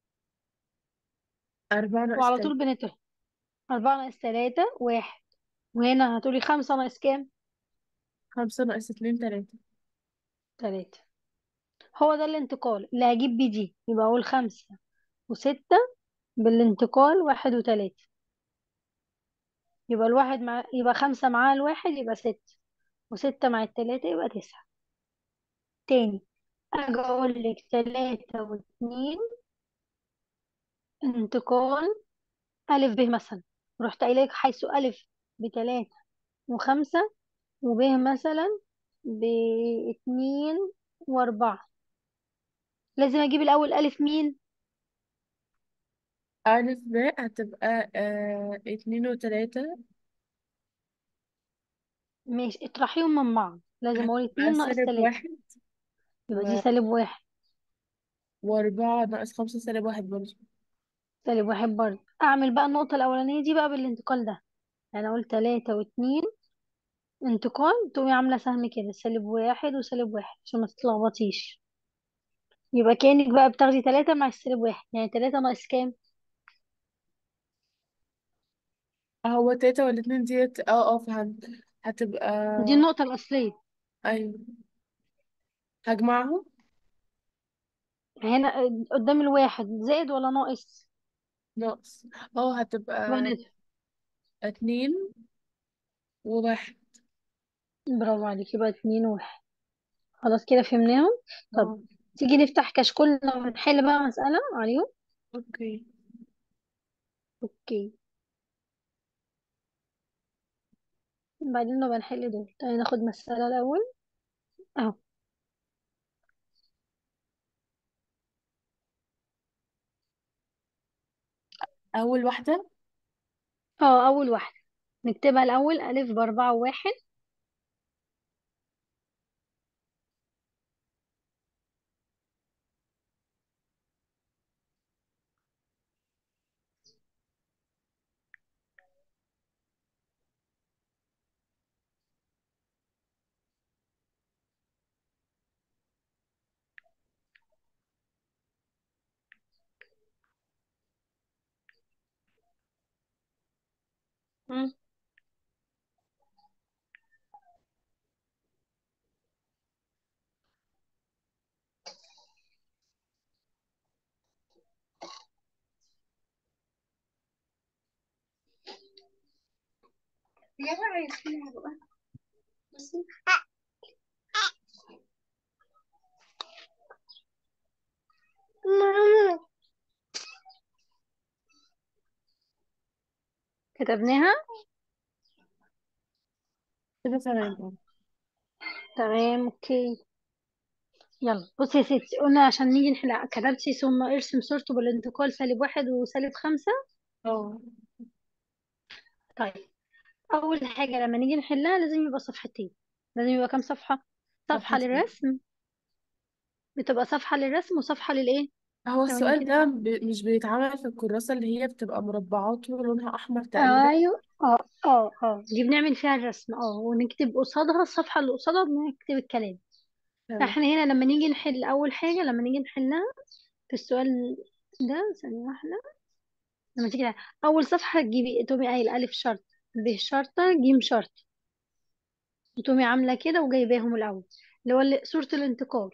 أربعة ناقص وعلى تلاتة طول بنطرح أربعة ناقص تلاتة واحد وهنا هتقولي خمسة ناقص كام خمسة ناقص اتنين تلاتة تلاتة هو ده الانتقال اللي هجيب بيه دي يبقى أقول خمسة وستة بالانتقال واحد وتلاتة يبقى الواحد مع يبقى خمسة مع الواحد يبقى ستة وستة مع التلاتة يبقى تسعة تاني أجي أقول لك تلاتة واتنين انتقال ألف ب مثلا رحت قايله لك حيث ألف بتلاتة وخمسة وب مثلا باتنين وأربعة لازم أجيب الأول ألف مين ألف باء هتبقى آه اتنين وتلاتة ماشي اطرحيهم من بعض لازم أقول هتبقى اتنين ناقص سالب تلاتة واحد يبقى دي و... سالب واحد وأربعة ناقص خمسة سالب واحد برضه سالب واحد برضه أعمل بقى النقطة الأولانية دي بقى بالانتقال ده يعني أقول تلاتة واتنين انتقال تقومي عاملة سهم كده سالب واحد وسالب واحد عشان ما تتلخبطيش يبقى كأنك بقى بتاخدي تلاتة مع السالب واحد يعني تلاتة ناقص كام هو تلاتة والاتنين ديت اه اه فهمت هتبقى دي النقطة الأصلية أيوة هجمعهم هنا قدام الواحد زائد ولا ناقص ناقص اه هتبقى بنت اتنين وواحد برافو عليك يبقى اتنين واحد خلاص كده فهمناهم طب اه تيجي نفتح كشكولنا ونحل بقى مسألة عليهم اوكي اوكي بعدين نبقى نحل دول تعالي ناخد مسألة الأول اهو اول واحدة اه أول واحدة نكتبها الأول ألف بأربعة وواحد مم. كتبناها كده تمام اه تمام اوكي يلا بصي يا ستي قلنا عشان نيجي نحل كتبتي ثم ارسم صورته بالانتقال سالب واحد وسالب خمسة اه طيب أول حاجة لما نيجي نحلها لازم يبقى صفحتين لازم يبقى كام صفحة صفحة صفحتين للرسم بتبقى صفحة للرسم وصفحة للإيه هو ثواني السؤال كده ده ب... مش بيتعمل في الكراسة اللي هي بتبقى مربعات ولونها أحمر تقريبا ايوه اه اه اه دي بنعمل فيها الرسم اه ونكتب قصادها الصفحة اللي قصادها بنكتب الكلام تمام فاحنا هنا لما نيجي نحل اول حاجة لما نيجي نحلها في السؤال ده ثانية واحدة لما تيجي تحل. اول صفحة تجيبي تقومي قايل الف شرط ب شرطة ج شرط وتقومي عاملة كده وجايباهم الاول اللي هو اللي- صورة الانتقال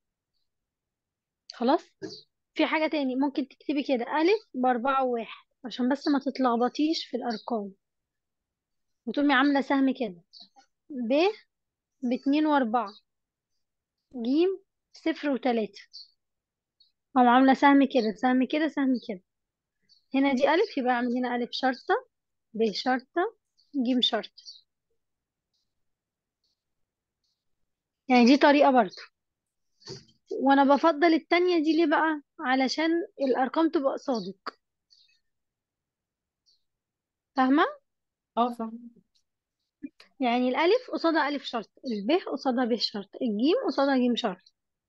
خلاص في حاجة تاني ممكن تكتبي كده الف باربعة وواحد عشان بس ما تتلخبطيش في الارقام وتقومي عاملة سهم كده ب باتنين واربعة جيم صفر وتلاتة أو عاملة سهم كده سهم كده سهم كده هنا دي ألف يبقى أعمل هنا ألف شرطة ب شرطة جيم شرطة يعني دي طريقة برضو وأنا بفضل التانية دي ليه بقى علشان الأرقام تبقى قصادك فاهمة اه فاهم يعني الألف قصادها ألف شرط الب قصادها ب شرط الجيم قصادها جيم شرط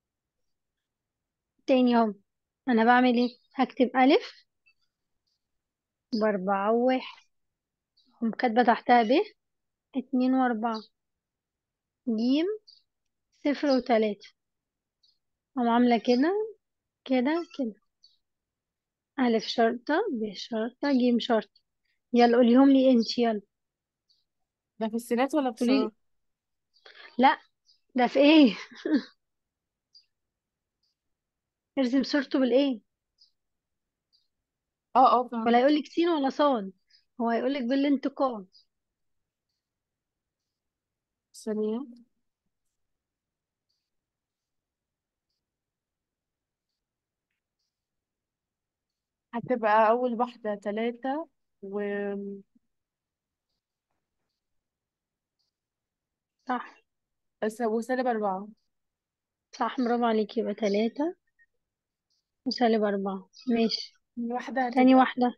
تاني اهو أنا بعمل ايه هكتب ألف بأربعة وواحد أقوم كاتبة تحتها ب اتنين وأربعة جيم صفر وتلاتة أقوم عاملة كده كده كده ألف شرطة ب شرطة جيم شرطة يلا قوليهم لي انت يلا ده في السينات ولا قولي لي بصراحة لا ده في ايه ارسم صورته بالايه اه اه ولا فاهم يقولك سين ولا صاد هو هيقولك بالانتقال ثانية هتبقى أول واحدة تلاتة و... صح س- وسالب أربعة صح برافو عليكي يبقى تلاتة وسالب أربعة ماشي واحدة تاني هتبقى واحدة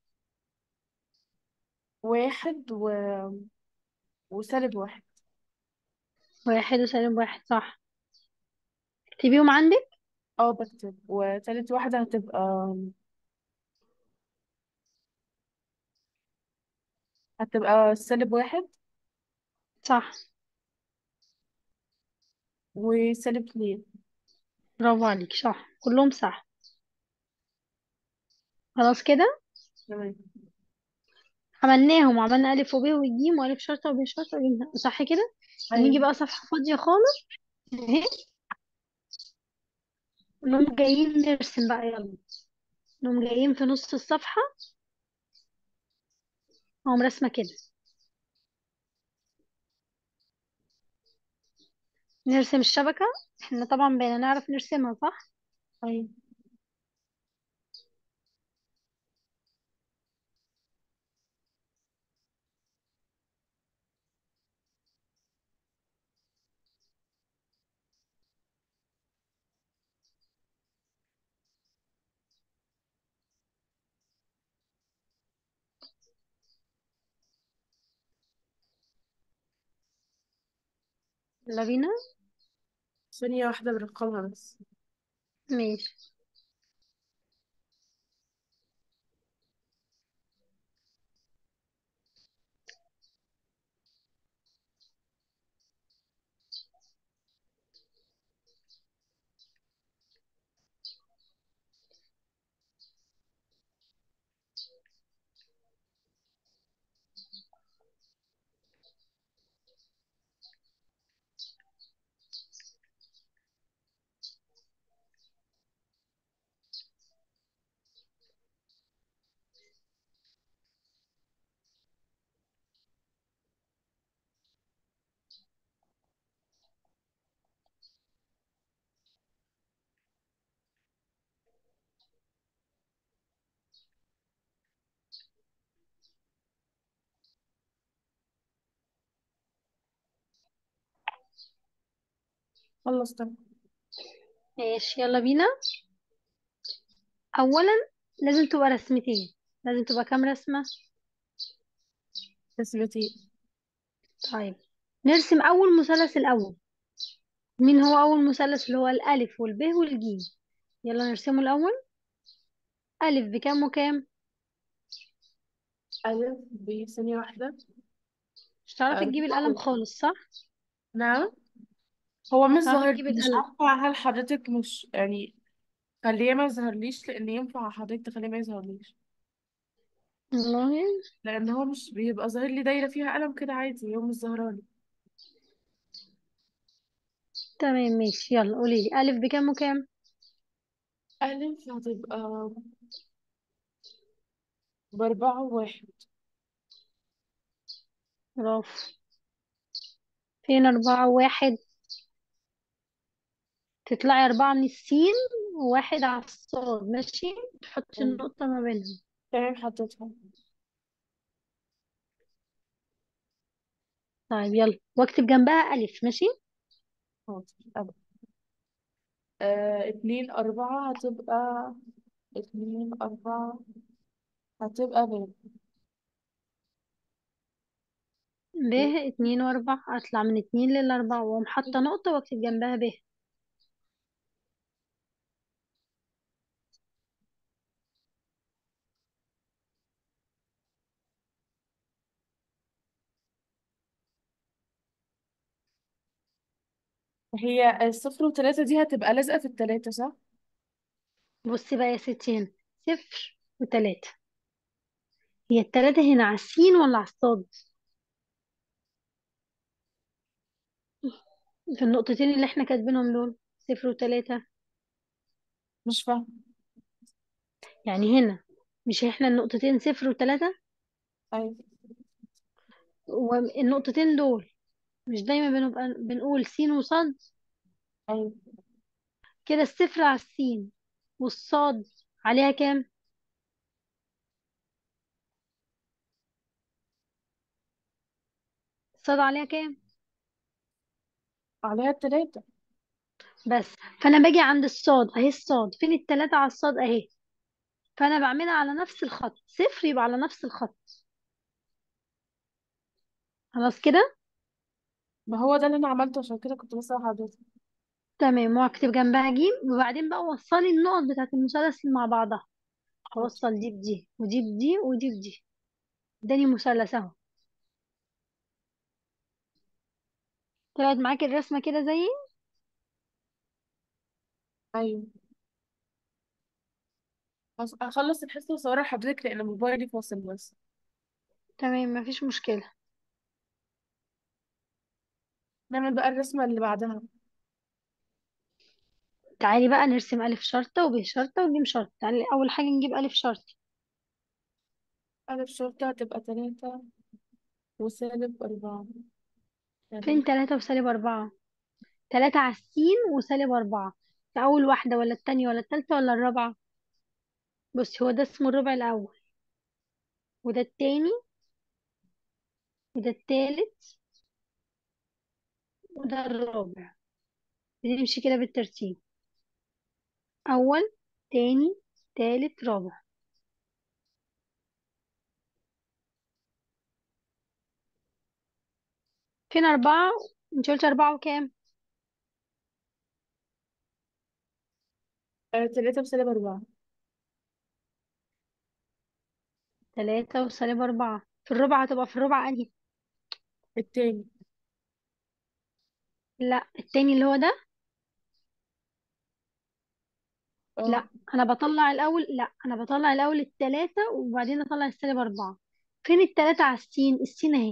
واحد و... وسالب واحد واحد وسالب واحد صح اكتبيهم عندك اه بكتب وتالت واحدة هتبقى هتبقى سالب واحد صح وسالب اتنين برافو عليكي صح كلهم صح خلاص كده تمام عملناهم وعملنا ألف وب وجيم وألف شرطة وب شرطة وجيم صح كده نيجي أيوة بقى صفحة فاضية خالص اهي نقوم جايين نرسم بقى يلا نقوم جايين في نص الصفحة اقوم رسمة كده نرسم الشبكة احنا طبعا بقينا نعرف نرسمها صح أيوة يلا بينا ثانية واحدة برقمها بس ماشي خلصت ماشي يلا بينا اولا لازم تبقى رسمتين لازم تبقى كام رسمة رسمتين طيب نرسم اول مثلث الاول مين هو اول مثلث اللي هو الالف والب والجيم يلا نرسمه الاول الف بكام وكام ألف بثانية واحدة مش هتعرفي تجيبي القلم أربعة خالص صح نعم هو مش مش هتعرفي ظاهر تجيبي مش القلم عارفة هل حضرتك مش يعني خليه ما يظهرليش لأن ينفع حضرتك تخليه ما يظهرليش والله لأن هو مش بيبقى ظاهر لي دايرة فيها قلم كده عادي هو مش ظاهرالي تمام ماشي يلا قولي لي الف بكام وكام ألف هتبقى بأربعة وواحد برافو فين أربعة وواحد تطلعي أربعة من السين وواحد على الصاد ماشي تحطي أيوة. النقطة ما بينهم تمام حطيتها طيب يلا واكتب جنبها ألف ماشي حاضر أبقى. آه، اتنين أربعة هتبقى اتنين أربعة هتبقى ب ب اتنين وأربعة أطلع من اتنين للأربعة وأقوم حاطة نقطة واكتب جنبها ب هي الصفر وتلاتة دي هتبقى لازقة في التلاتة صح؟ بصي بقى يا ستي هنا صفر وتلاتة هي التلاتة هنا على السين ولا على الصاد في النقطتين اللي احنا كاتبينهم دول صفر وتلاتة مش فاهمة يعني هنا مش احنا النقطتين صفر وتلاتة أيوة والنقطتين دول مش دايما بنبقى بنقول سين وصاد أيوة كده الصفر على السين والصاد عليها كام الصاد عليها كام عليها التلاتة بس فانا باجي عند الصاد اهي الصاد فين التلاتة على الصاد اهي فانا بعملها على نفس الخط صفر يبقى على نفس الخط خلاص كده ما هو ده اللي أنا عملته عشان كده كنت بسأل حضرتك تمام واكتب جنبها جيم وبعدين بقى وصلي النقط بتاعت المثلث مع بعضها حاضر اوصل دي بدي ودي بدي ودي بدي اداني مثلث اهو طلعت معاكي الرسمة كده زي أيوة بس أخلص الحصة وأصورها لحضرتك لأن موبايلي فاصل بس تمام مفيش مشكلة نعمل بقى الرسمة اللي بعدها تعالي بقى نرسم ألف شرطة وب شرطة وج شرطة تعالي أول حاجة نجيب ألف شرطة ألف شرطة هتبقى تلاتة وسالب أربعة فين يعني تلاتة وسالب أربعة تلاتة على السين وسالب أربعة في أول واحدة ولا التانية ولا التالتة ولا الرابعة بصي هو ده اسمه الربع الأول وده التاني وده التالت وده الرابع بنمشي كده بالترتيب أول تاني تالت رابع فين أربعة انت قلت أربعة وكام آه تلاتة وسالب أربعة تلاتة وسالب أربعة في الربع هتبقى في الربع أنهي التاني لا التاني اللي هو ده اه لا أنا بطلع الأول لا أنا بطلع الأول التلاتة وبعدين أطلع السالب أربعة فين التلاتة على السين السين أهي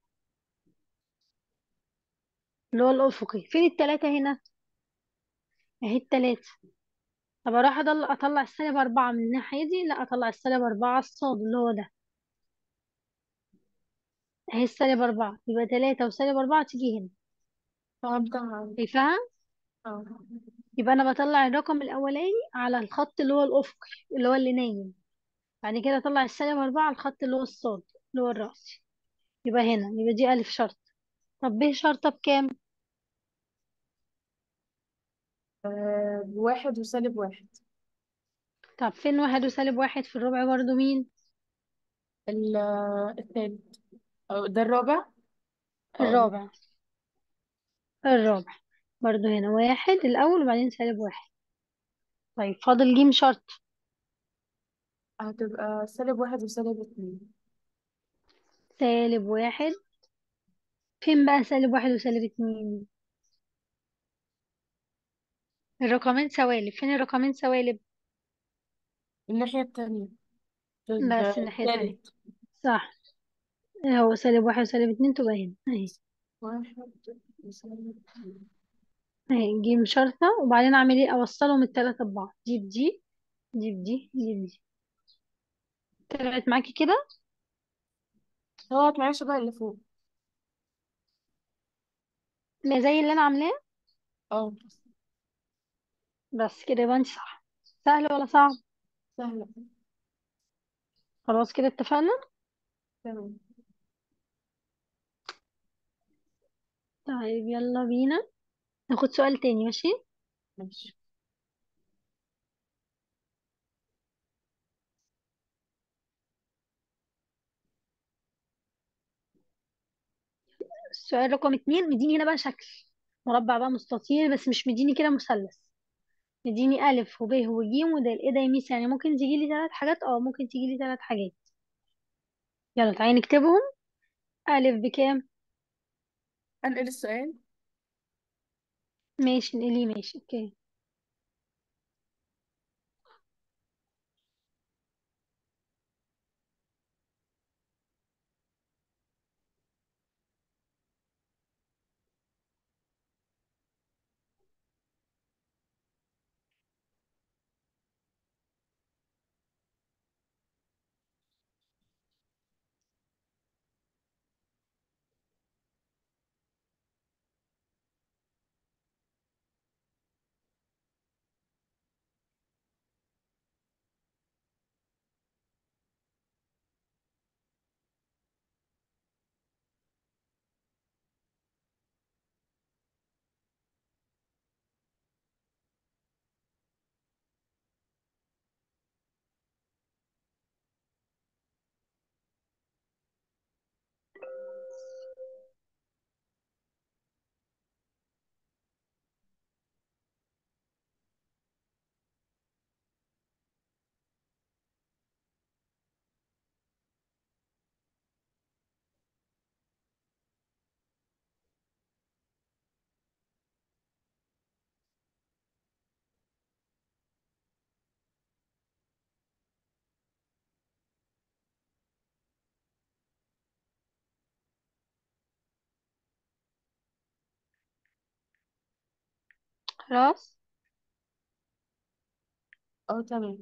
اللي هو الأفقي فين التلاتة هنا أهي التلاتة طب أروح أضل أطلع السالب أربعة من الناحية دي لا أطلع السالب أربعة على الصاد اللي هو ده أهي السالب أربعة يبقى تلاتة وسالب أربعة تيجي هنا فهمتها شايفاها اه يبقى أنا بطلع الرقم الأولاني على الخط اللي هو الأفقي اللي هو اللي نايم بعد كده أطلع السالب أربعة على الخط اللي هو الصاد اللي هو الرأسي يبقى هنا يبقى دي ألف شرط طب ب شرطة بكام؟ آه، بواحد وسالب واحد طب فين واحد وسالب واحد في الربع برضو مين؟ ال- آه، التالت أو ده الرابع اه الرابع الرابع الرابع برضو هنا واحد الأول وبعدين سالب واحد طيب فاضل جيم شرط هتبقى سالب واحد وسالب اتنين سالب واحد فين بقى سالب واحد وسالب اتنين الرقمين سوالب فين الرقمين سوالب الناحية التانية ال- بس الناحية التانية التالت صح هو سالب واحد وسالب اتنين تبقى هنا اهي واحد وسالب اتنين اهي جيم شرطة وبعدين اعمل ايه اوصلهم التلاتة ببعض دي بدي دي بدي دي بدي طلعت معاكي كده هو معلش بقى اللي فوق لا زي اللي انا عاملاه اه بس كده يبقى انت صح سهل ولا صعب سهلة خلاص كده اتفقنا تمام طيب يلا بينا ناخد سؤال تاني ماشي ماشي السؤال رقم اتنين مديني هنا بقى شكل مربع بقى مستطيل بس مش مديني كده مثلث مديني ألف وب وج ودال ايه ده يا ميس يعني ممكن تجيلي ثلاث حاجات اه ممكن تجيلي ثلاث حاجات يلا تعالي نكتبهم ألف بكام أنقل السؤال ماشي نقلي ماشي اوكي خلاص اه تمام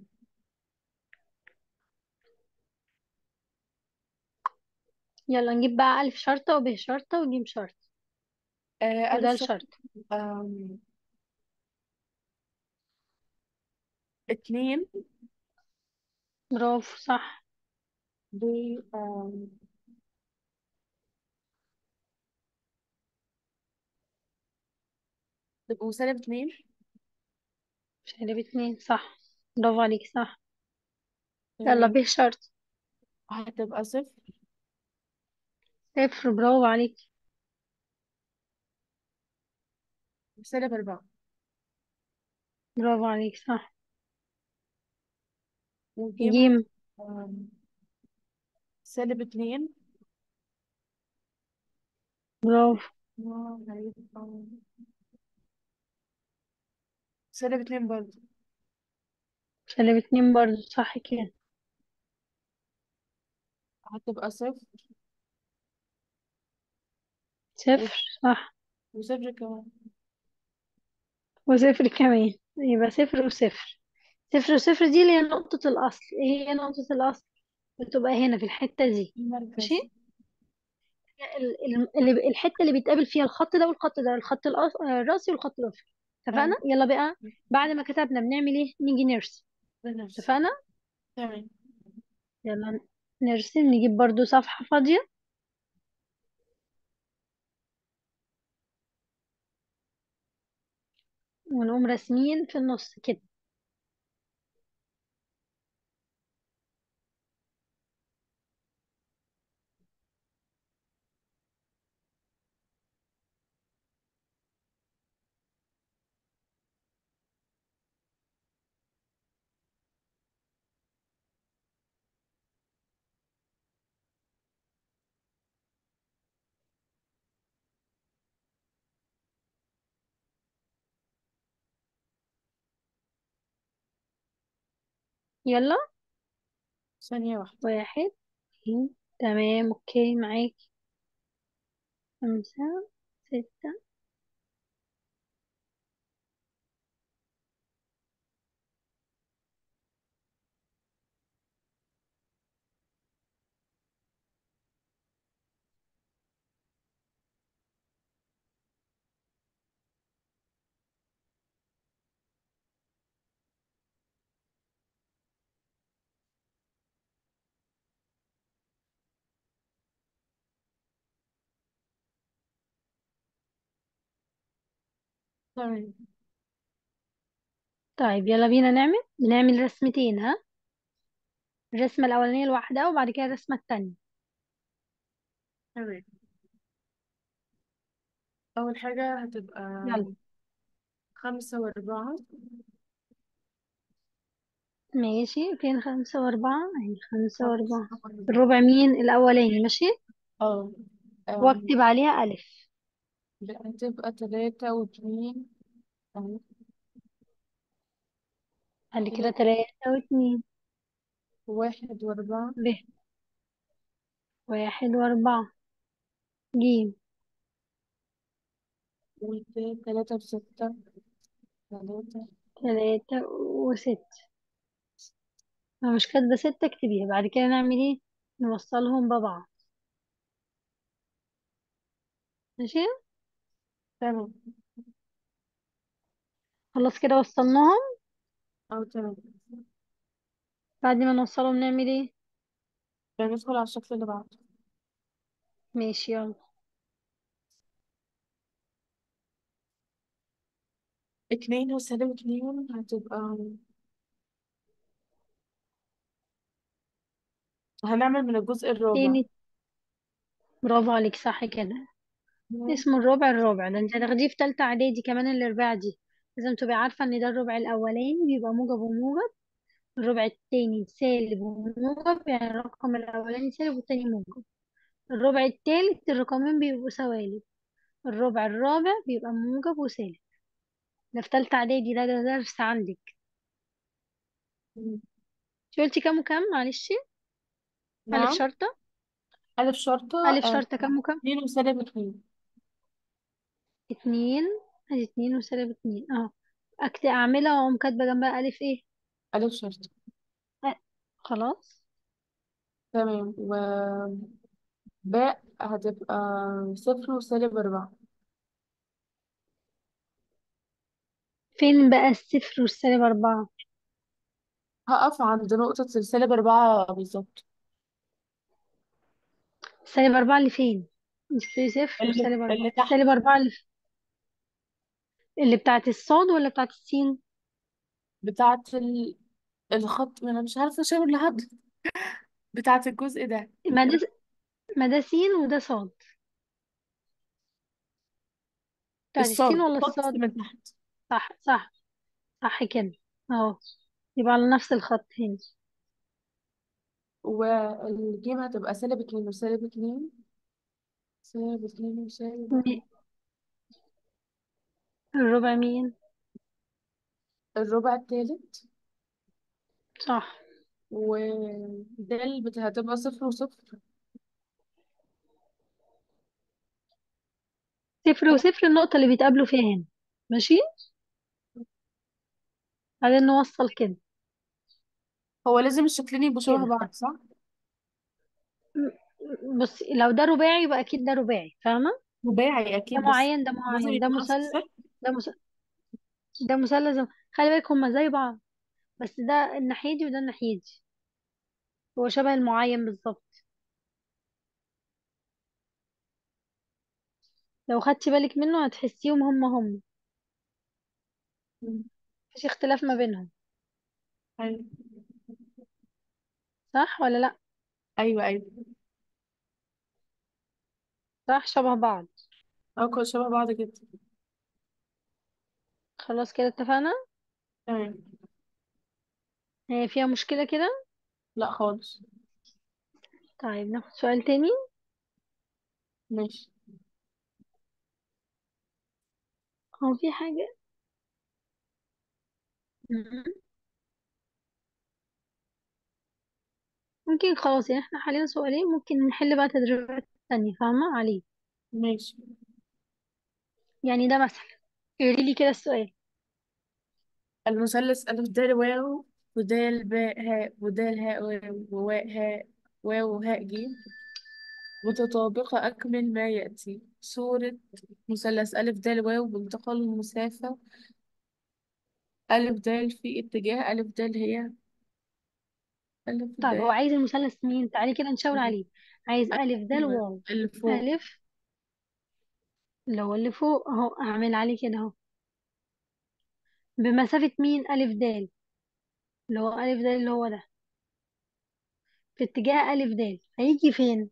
يلا نجيب بقى ألف شرطة وب شرطة وجيم شرطة آه ألف ودال شرط شرطة آم، اتنين برافو صح ب آم، تبقوا سالب اتنين شارب اتنين صح برافو عليك صح يلا تمام ب شرطة هتبقى صفر صفر برافو عليك سالب أربعة برافو عليك صح وجيم جيم هت... آم، سالب اتنين برافو آه، هيبقى سالب اتنين برضه شارب اتنين برضو صح كده هتبقى صفر و- صفر صح وصفر كمان وصفر كمان يبقى صفر وصفر صفر وصفر دي اللي هي نقطة الأصل ايه هي نقطة الأصل بتبقى هنا في الحتة دي ماشي المركز ال- ال- اللي الحتة اللي بيتقابل فيها الخط ده والخط ده الخط الأص- الرأسي والخط الأفقي اتفقنا أيوة يلا بقى بعد ما كتبنا بنعمل ايه نيجي نرسم بنفس اتفقنا تمام يلا نرسم نجيب برضو صفحة فاضية ونقوم راسمين في النص كده يلا ثانية واحدة واحد اتنين تمام اوكي معاك خمسة ستة تمام طيب يلا بينا نعمل بنعمل رسمتين ها الرسمة الأولانية لوحدها وبعد كده الرسمة التانية تمام أول حاجة هتبقى يلا خمسة وأربعة ماشي فين خمسة وأربعة أهي خمسة خمسة وأربعة وأربعة الربع مين الأولاني ماشي اه أم، واكتب عليها ألف هتبقى تلاتة واتنين أهي. بعد كده كده تلاتة واتنين واحد وأربعة ب واحد وأربعة جيم وكده تلاتة وستة تلاتة تلاتة وستة أنا مش كاتبة ستة اكتبيها بعد كده نعمل ايه نوصلهم ببعض ماشي تمام خلاص كده وصلناهم أو تمام بعد ما نوصلهم نعمل ايه ندخل على الشكل اللي بعده ماشي يلا اتنين وسالب اتنين هتبقى هنعمل من الجزء الرابع تاني برافو عليك صح كده اسمه الربع الرابع ده انت هتاخديه في تالتة اعدادي كمان الارباع دي لازم تبقي عارفة ان ده الربع الاولاني بيبقى موجب وموجب الربع التاني سالب وموجب يعني الرقم الاولاني سالب والتاني موجب الربع التالت الرقمين بيبقوا سوالب الربع الرابع بيبقى موجب وسالب ده في تالتة اعدادي ده ده درس عندك مم. شو قلتي كام وكام معلش ألف نعم شرطة ألف شرطة ألف آه، شرطة كام وكام اتنين وسالب اتنين اتنين ادي اتنين وسالب اتنين اه أكتب أعملها وأقوم كاتبة جنبها ألف ايه ألف شرطة أه. خلاص تمام و باء هتبقى صفر وسالب أربعة فين بقى الصفر والسالب أربعة هقف عند نقطة السالب أربعة بالظبط سالب أربعة اللي فين مش في صفر اللي وسالب أربعة اللي تحت السالب أربعة اللي, اللي بتاعت الصاد ولا بتاعت السين بتاعة ال... الخط ما أنا مش عارفة أشاور لحد بتاعة الجزء ده ما ده ما ده سين وده صاد بتاعت السين الصاد ولا خط الصاد من تحت صح صح صح كده اهو يبقى على نفس الخط هنا والجيم هتبقى سالب اتنين وسالب اتنين سالب اتنين وسالب اتنين م- الربع مين الربع التالت صح ودال بت- هتبقى صفر وصفر صفر وصفر النقطة اللي بيتقابلوا فيها هنا ماشي بعدين نوصل كده هو لازم الشكلين يبقوا شبه كده بعض صح؟ م- بص لو ده رباعي يبقى أكيد ده رباعي فاهمة رباعي ده أكيد بس معين ده لازم معين ده يبقوا نفس مثلث الشكل ده مثلث ده مثلث خلي بالك هما زي بعض بس ده الناحية دي وده الناحية دي هو شبه المعين بالظبط لو خدتي بالك منه هتحسيهم هما هما مم. مفيش اختلاف ما بينهم أيوة صح ولا لأ أيوة أيوة صح شبه بعض أو كل شبه بعض جدا خلاص كده اتفقنا تمام هي فيها مشكلة كده لا خالص طيب ناخد سؤال تاني ماشي هو في حاجة مم. ممكن خلاص يعني احنا حاليا سؤالين ممكن نحل بقى تدريبات تانية فاهمة عليه ماشي يعني ده مثلا قولي لي كده السؤال المثلث ألف دال واو ودال باء هاء ودال هاء واو وواء هاء واو هاء جيم متطابقة أكمل ما يأتي صورة مثلث ألف دال واو بانتقال المسافة ألف دال في اتجاه ألف دال هي ألف طيب هو دال عايز المثلث مين تعالي كده نشاور عليه عايز ألف دال أيوة واو اللي فوق ألف اللي هو اللي فوق اهو أعمل عليه كده اهو بمسافة مين ألف دال اللي هو ألف دال اللي هو ده في اتجاه ألف دال هيجي فين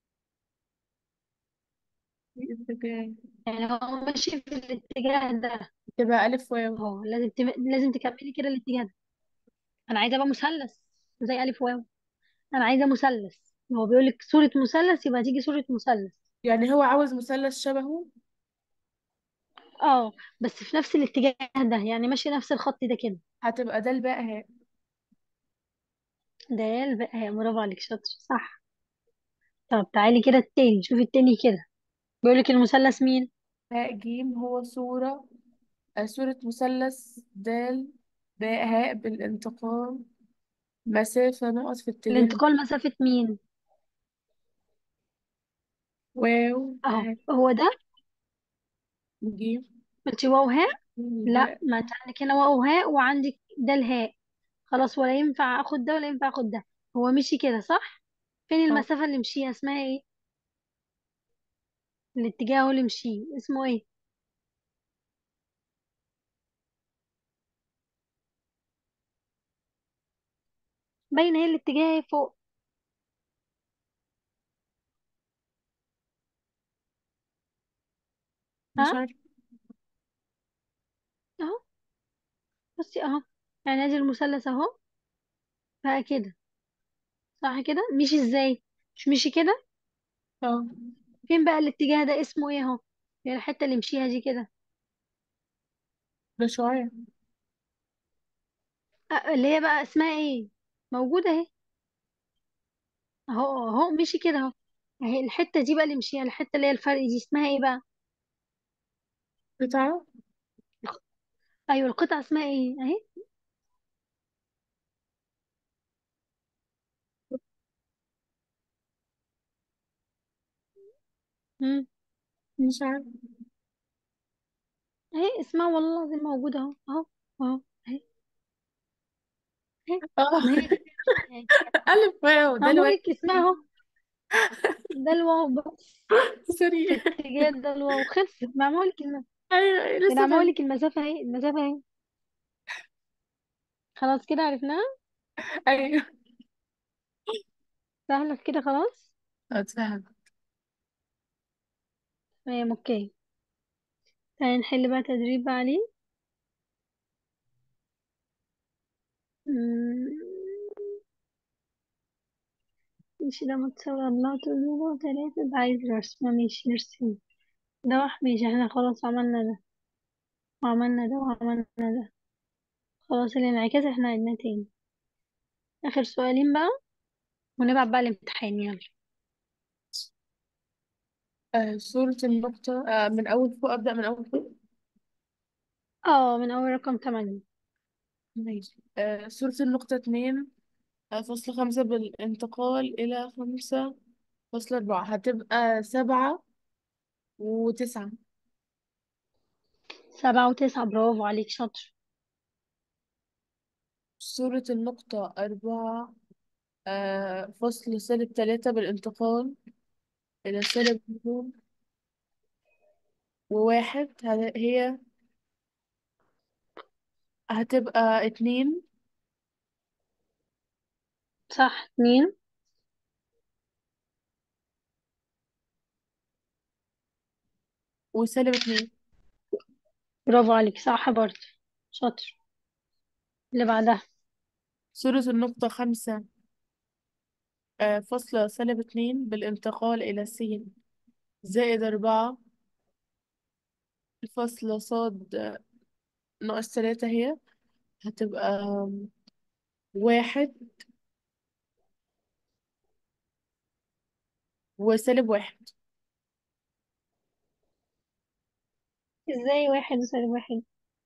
في اتجاه يعني هو ماشي في الاتجاه ده تبقى ألف واو اهو لازم تم... لازم تكملي كده الاتجاه ده انا عايزه بقى مثلث زي الف واو انا عايزه مثلث هو بيقول لك صوره مثلث يبقى تيجي صوره مثلث يعني هو عاوز مثلث شبهه اه بس في نفس الاتجاه ده يعني ماشي نفس الخط ده كده هتبقى دال باء هاء ده بقى هي برافو عليك شاطر صح طب تعالي كده التاني شوفي التاني كده بيقول لك المثلث مين هاء جيم هو صورة آه، صورة مثلث دال باء هاء بالانتقال مسافة نقط في اتجاه الانتقال مسافه مين واو اهو هاء هو ده جيم قلتي واو هاء لا باء ما انت عندك هنا واو هاء وعندك ده الهاء خلاص ولا ينفع اخد ده ولا ينفع اخد ده هو مشي كده صح فين اه المسافه اللي مشيها اسمها ايه الاتجاه هو اللي مشيه اسمه ايه باينه هي الاتجاه هي فوق ها مش عارفة اهو بصي اهو يعني ادي المثلث اهو بقى كده صح كده مشي ازاي مش مشي كده اه فين بقى الاتجاه ده اسمه ايه اهو هي الحته اللي مشيها دي كده ده شوية أه اللي هي بقى اسمها ايه موجوده اهي اهو اهو مشي كده اهو اهي الحته دي بقى اللي مشيها الحته اللي هي الفرق دي اسمها ايه بقى قطعة الخ- ايوه القطعه اسمها ايه اهي مم. مش عارفة اهي اسمها والله العظيم موجودة اهو اهو اهو اهي اهي اه ما هي دي اهي ألف واو ده الواحد معمول لك اسمها اهو ده الواو بس سوري في اتجاه ده الواو خلصت معمول لك الم... أيوة أيوة، ده لسه معمول فاهم لك المسافة اهي المسافة اهي خلاص كده عرفناها أيوة سهلة كده خلاص اتفهم تمام اوكي تعالي نحل بقى تدريب بقى عليه مم. ماشي ده متساوي الله تقول تلاتة ده عايز رسمة ماشي نرسم ده واحد ماشي احنا خلاص عملنا ده وعملنا ده وعملنا ده خلاص الانعكاس احنا عدنا تاني آخر سؤالين بقى ونبعت بقى الامتحان يلا آه صورة النقطة آه من أول فوق أبدأ من أول فوق اه من أول رقم تمانية ماشي آه صورة النقطة اتنين آه فاصلة خمسة بالانتقال إلى خمسة فاصلة أربعة هتبقى سبعة وتسعة سبعة وتسعة برافو عليك شاطر صورة النقطة أربعة آه فاصل سالب تلاتة بالانتقال إلى سالب اتنين وواحد ه- هي هتبقى اتنين صح اتنين وسالب اتنين برافو عليك صح برضه شاطر اللي بعدها صورة النقطة خمسة آه فاصلة سالب اتنين بالانتقال إلى س زائد أربعة الفاصلة صاد آه، ناقص تلاتة هي هتبقى واحد وسالب واحد ازاي واحد وسالب واحد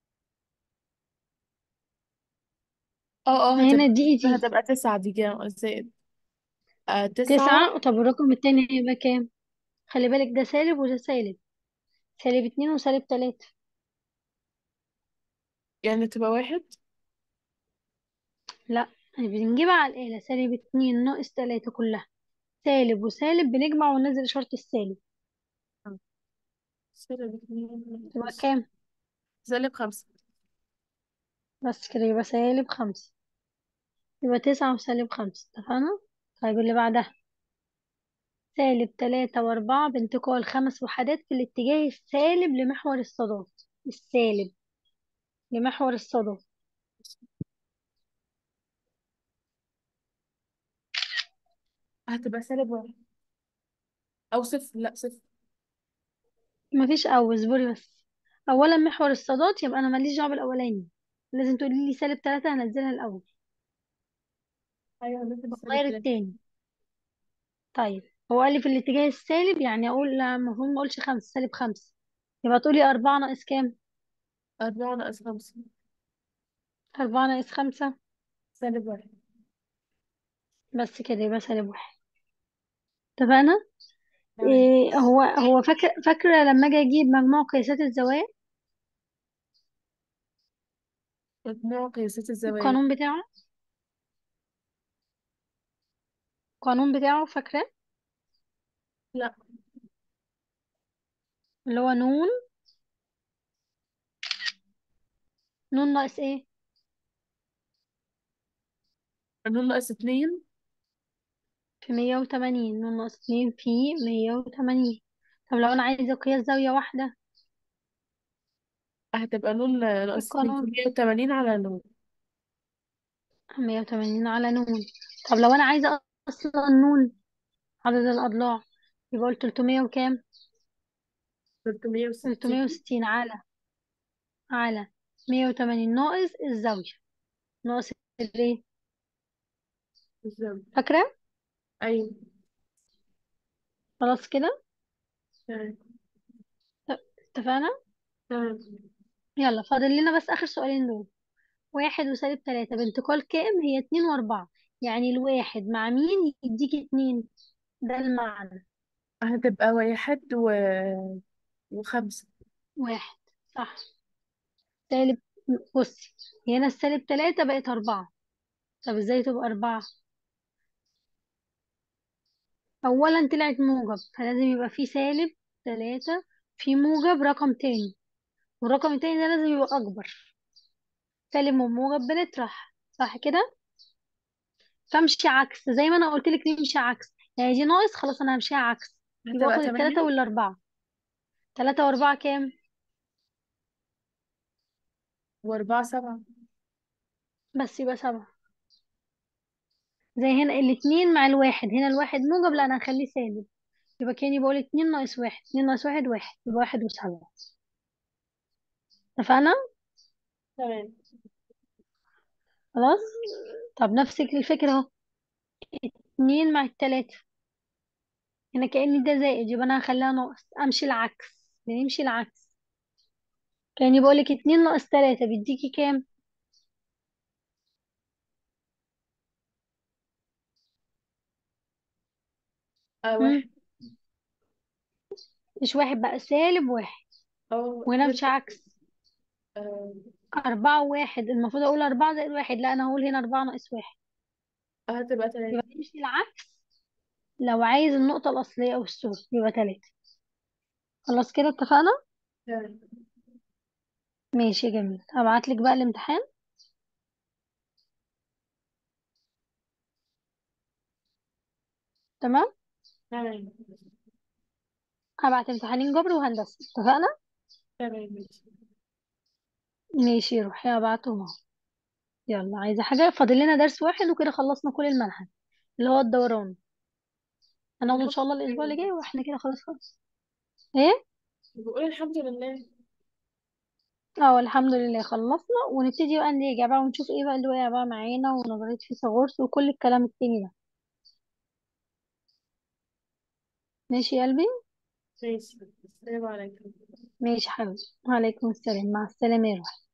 اه اه ما هنا هتبقى دي اي دي هتبقى تسعة دي كده زائد آه تسعة تسعة طب الرقم التاني هيبقى كام خلي بالك ده سالب وده سالب سالب اتنين وسالب تلاتة يعني تبقى واحد لا بنجيبها على الآلة سالب اتنين ناقص تلاتة كلها سالب وسالب بنجمع وننزل إشارة السالب آه، سالب اتنين تبقى ناقص كام سالب خمسة بس كده يبقى سالب خمسة يبقى تسعة وسالب خمسة اتفقنا طيب اللي بعدها سالب تلاتة وأربعة بانتقال خمس وحدات في الاتجاه السالب لمحور الصادات السالب لمحور الصادات هتبقى سالب واحد أو صفر لأ صفر مفيش أو اصبري بس أولا محور الصادات يبقى أنا ماليش دعوة بالأولاني لازم تقولي لي سالب تلاتة هنزلها الأول أيوة هنزل سالب وغير تلاتة التاني طيب هو قال لي في الاتجاه السالب يعني أقول لا المفروض ما أقولش خمسة سالب خمسة يبقى تقولي أربعة ناقص كام أربعة ناقص خمسة أربعة ناقص خمسة سالب واحد بس كده يبقى سالب واحد اتفقنا تمام إيه هو هو فاكر فاكرة لما أجي أجيب مجموع قياسات الزوايا مجموع قياسات الزوايا القانون بتاعه القانون بتاعه فاكرة لأ اللي هو نون نون ناقص ايه نون ناقص اتنين في مية وتمانين نون ناقص اتنين في مية وتمانين طب لو أنا عايزة قياس زاوية واحدة هتبقى نون ناقص اتنين في القانون مية وتمانين على نون مية وتمانين على نون طب لو أنا عايزة أصلا نون عدد الأضلاع يبقى قلت تلتمية وكام تلتمية تلتمية وستين وستين على على مية وتمانين ناقص الزاوية ناقص الايه بالظبط فاكرة أيوة خلاص كده تمام اتفقنا تمام يلا فاضل لنا بس آخر سؤالين دول واحد وسالب تلاتة بانتقال كام هي اتنين وأربعة يعني الواحد مع مين يديك اتنين ده المعنى هتبقى واحد و... وخمسة واحد صح سالب بصي هنا السالب تلاتة بقت أربعة طب ازاي تبقى أربعة أولا طلعت موجب فلازم يبقى في سالب تلاتة في موجب رقم تاني والرقم التاني ده لازم يبقى أكبر سالب وموجب بنطرح صح كده فامشي عكس زي ما أنا قلت لك نمشي عكس يعني دي ناقص خلاص أنا همشيها عكس يبقى هتبقى واخد التلاتة تمانية والأربعة تلاتة وأربعة كام؟ وأربعة سبعة بس يبقى سبعة زي هنا الاتنين مع الواحد هنا الواحد موجب لا أنا هخليه سالب يبقى كأني بقول اتنين ناقص واحد اتنين ناقص واحد واحد يبقى واحد وسبعة اتفقنا؟ تمام خلاص طب نفس الفكرة اهو اتنين مع التلاتة هنا كأني ده زائد يبقى أنا هخليها ناقص أمشي العكس بنمشي العكس كأني بقولك اتنين ناقص تلاتة بيديكي كام؟ آه مم. واحد مش واحد بقى سالب واحد أو وهنا امشي هتبقى عكس آه أربعة وواحد المفروض أقول أربعة زائد واحد لا أنا هقول هنا أربعة ناقص واحد هتبقى تلاتة يبقى نمشي العكس لو عايز النقطة الأصلية أو الصفر يبقى تلاتة خلاص كده اتفقنا؟ تمام ماشي جميل هبعتلك بقى الامتحان تمام؟ تمام هبعت امتحانين جبر وهندسة اتفقنا؟ تمام ماشي ماشي روحي هبعتهم اهو يلا عايزة حاجة فاضل لنا درس واحد وكده خلصنا كل المنهج اللي هو الدوران هناخده ان الحمد شاء الله الاسبوع اللي لله جاي واحنا كده خلاص خلاص ايه بقول الحمد لله اه الحمد لله خلصنا ونبتدي بقى نراجع بقى ونشوف ايه بقى اللي وقع بقى معانا ونظرية فيثاغورس وكل الكلام التاني ده ماشي يا قلبي ماشي السلام عليكم ماشي حبيبي وعليكم السلام مع السلامة يا روحي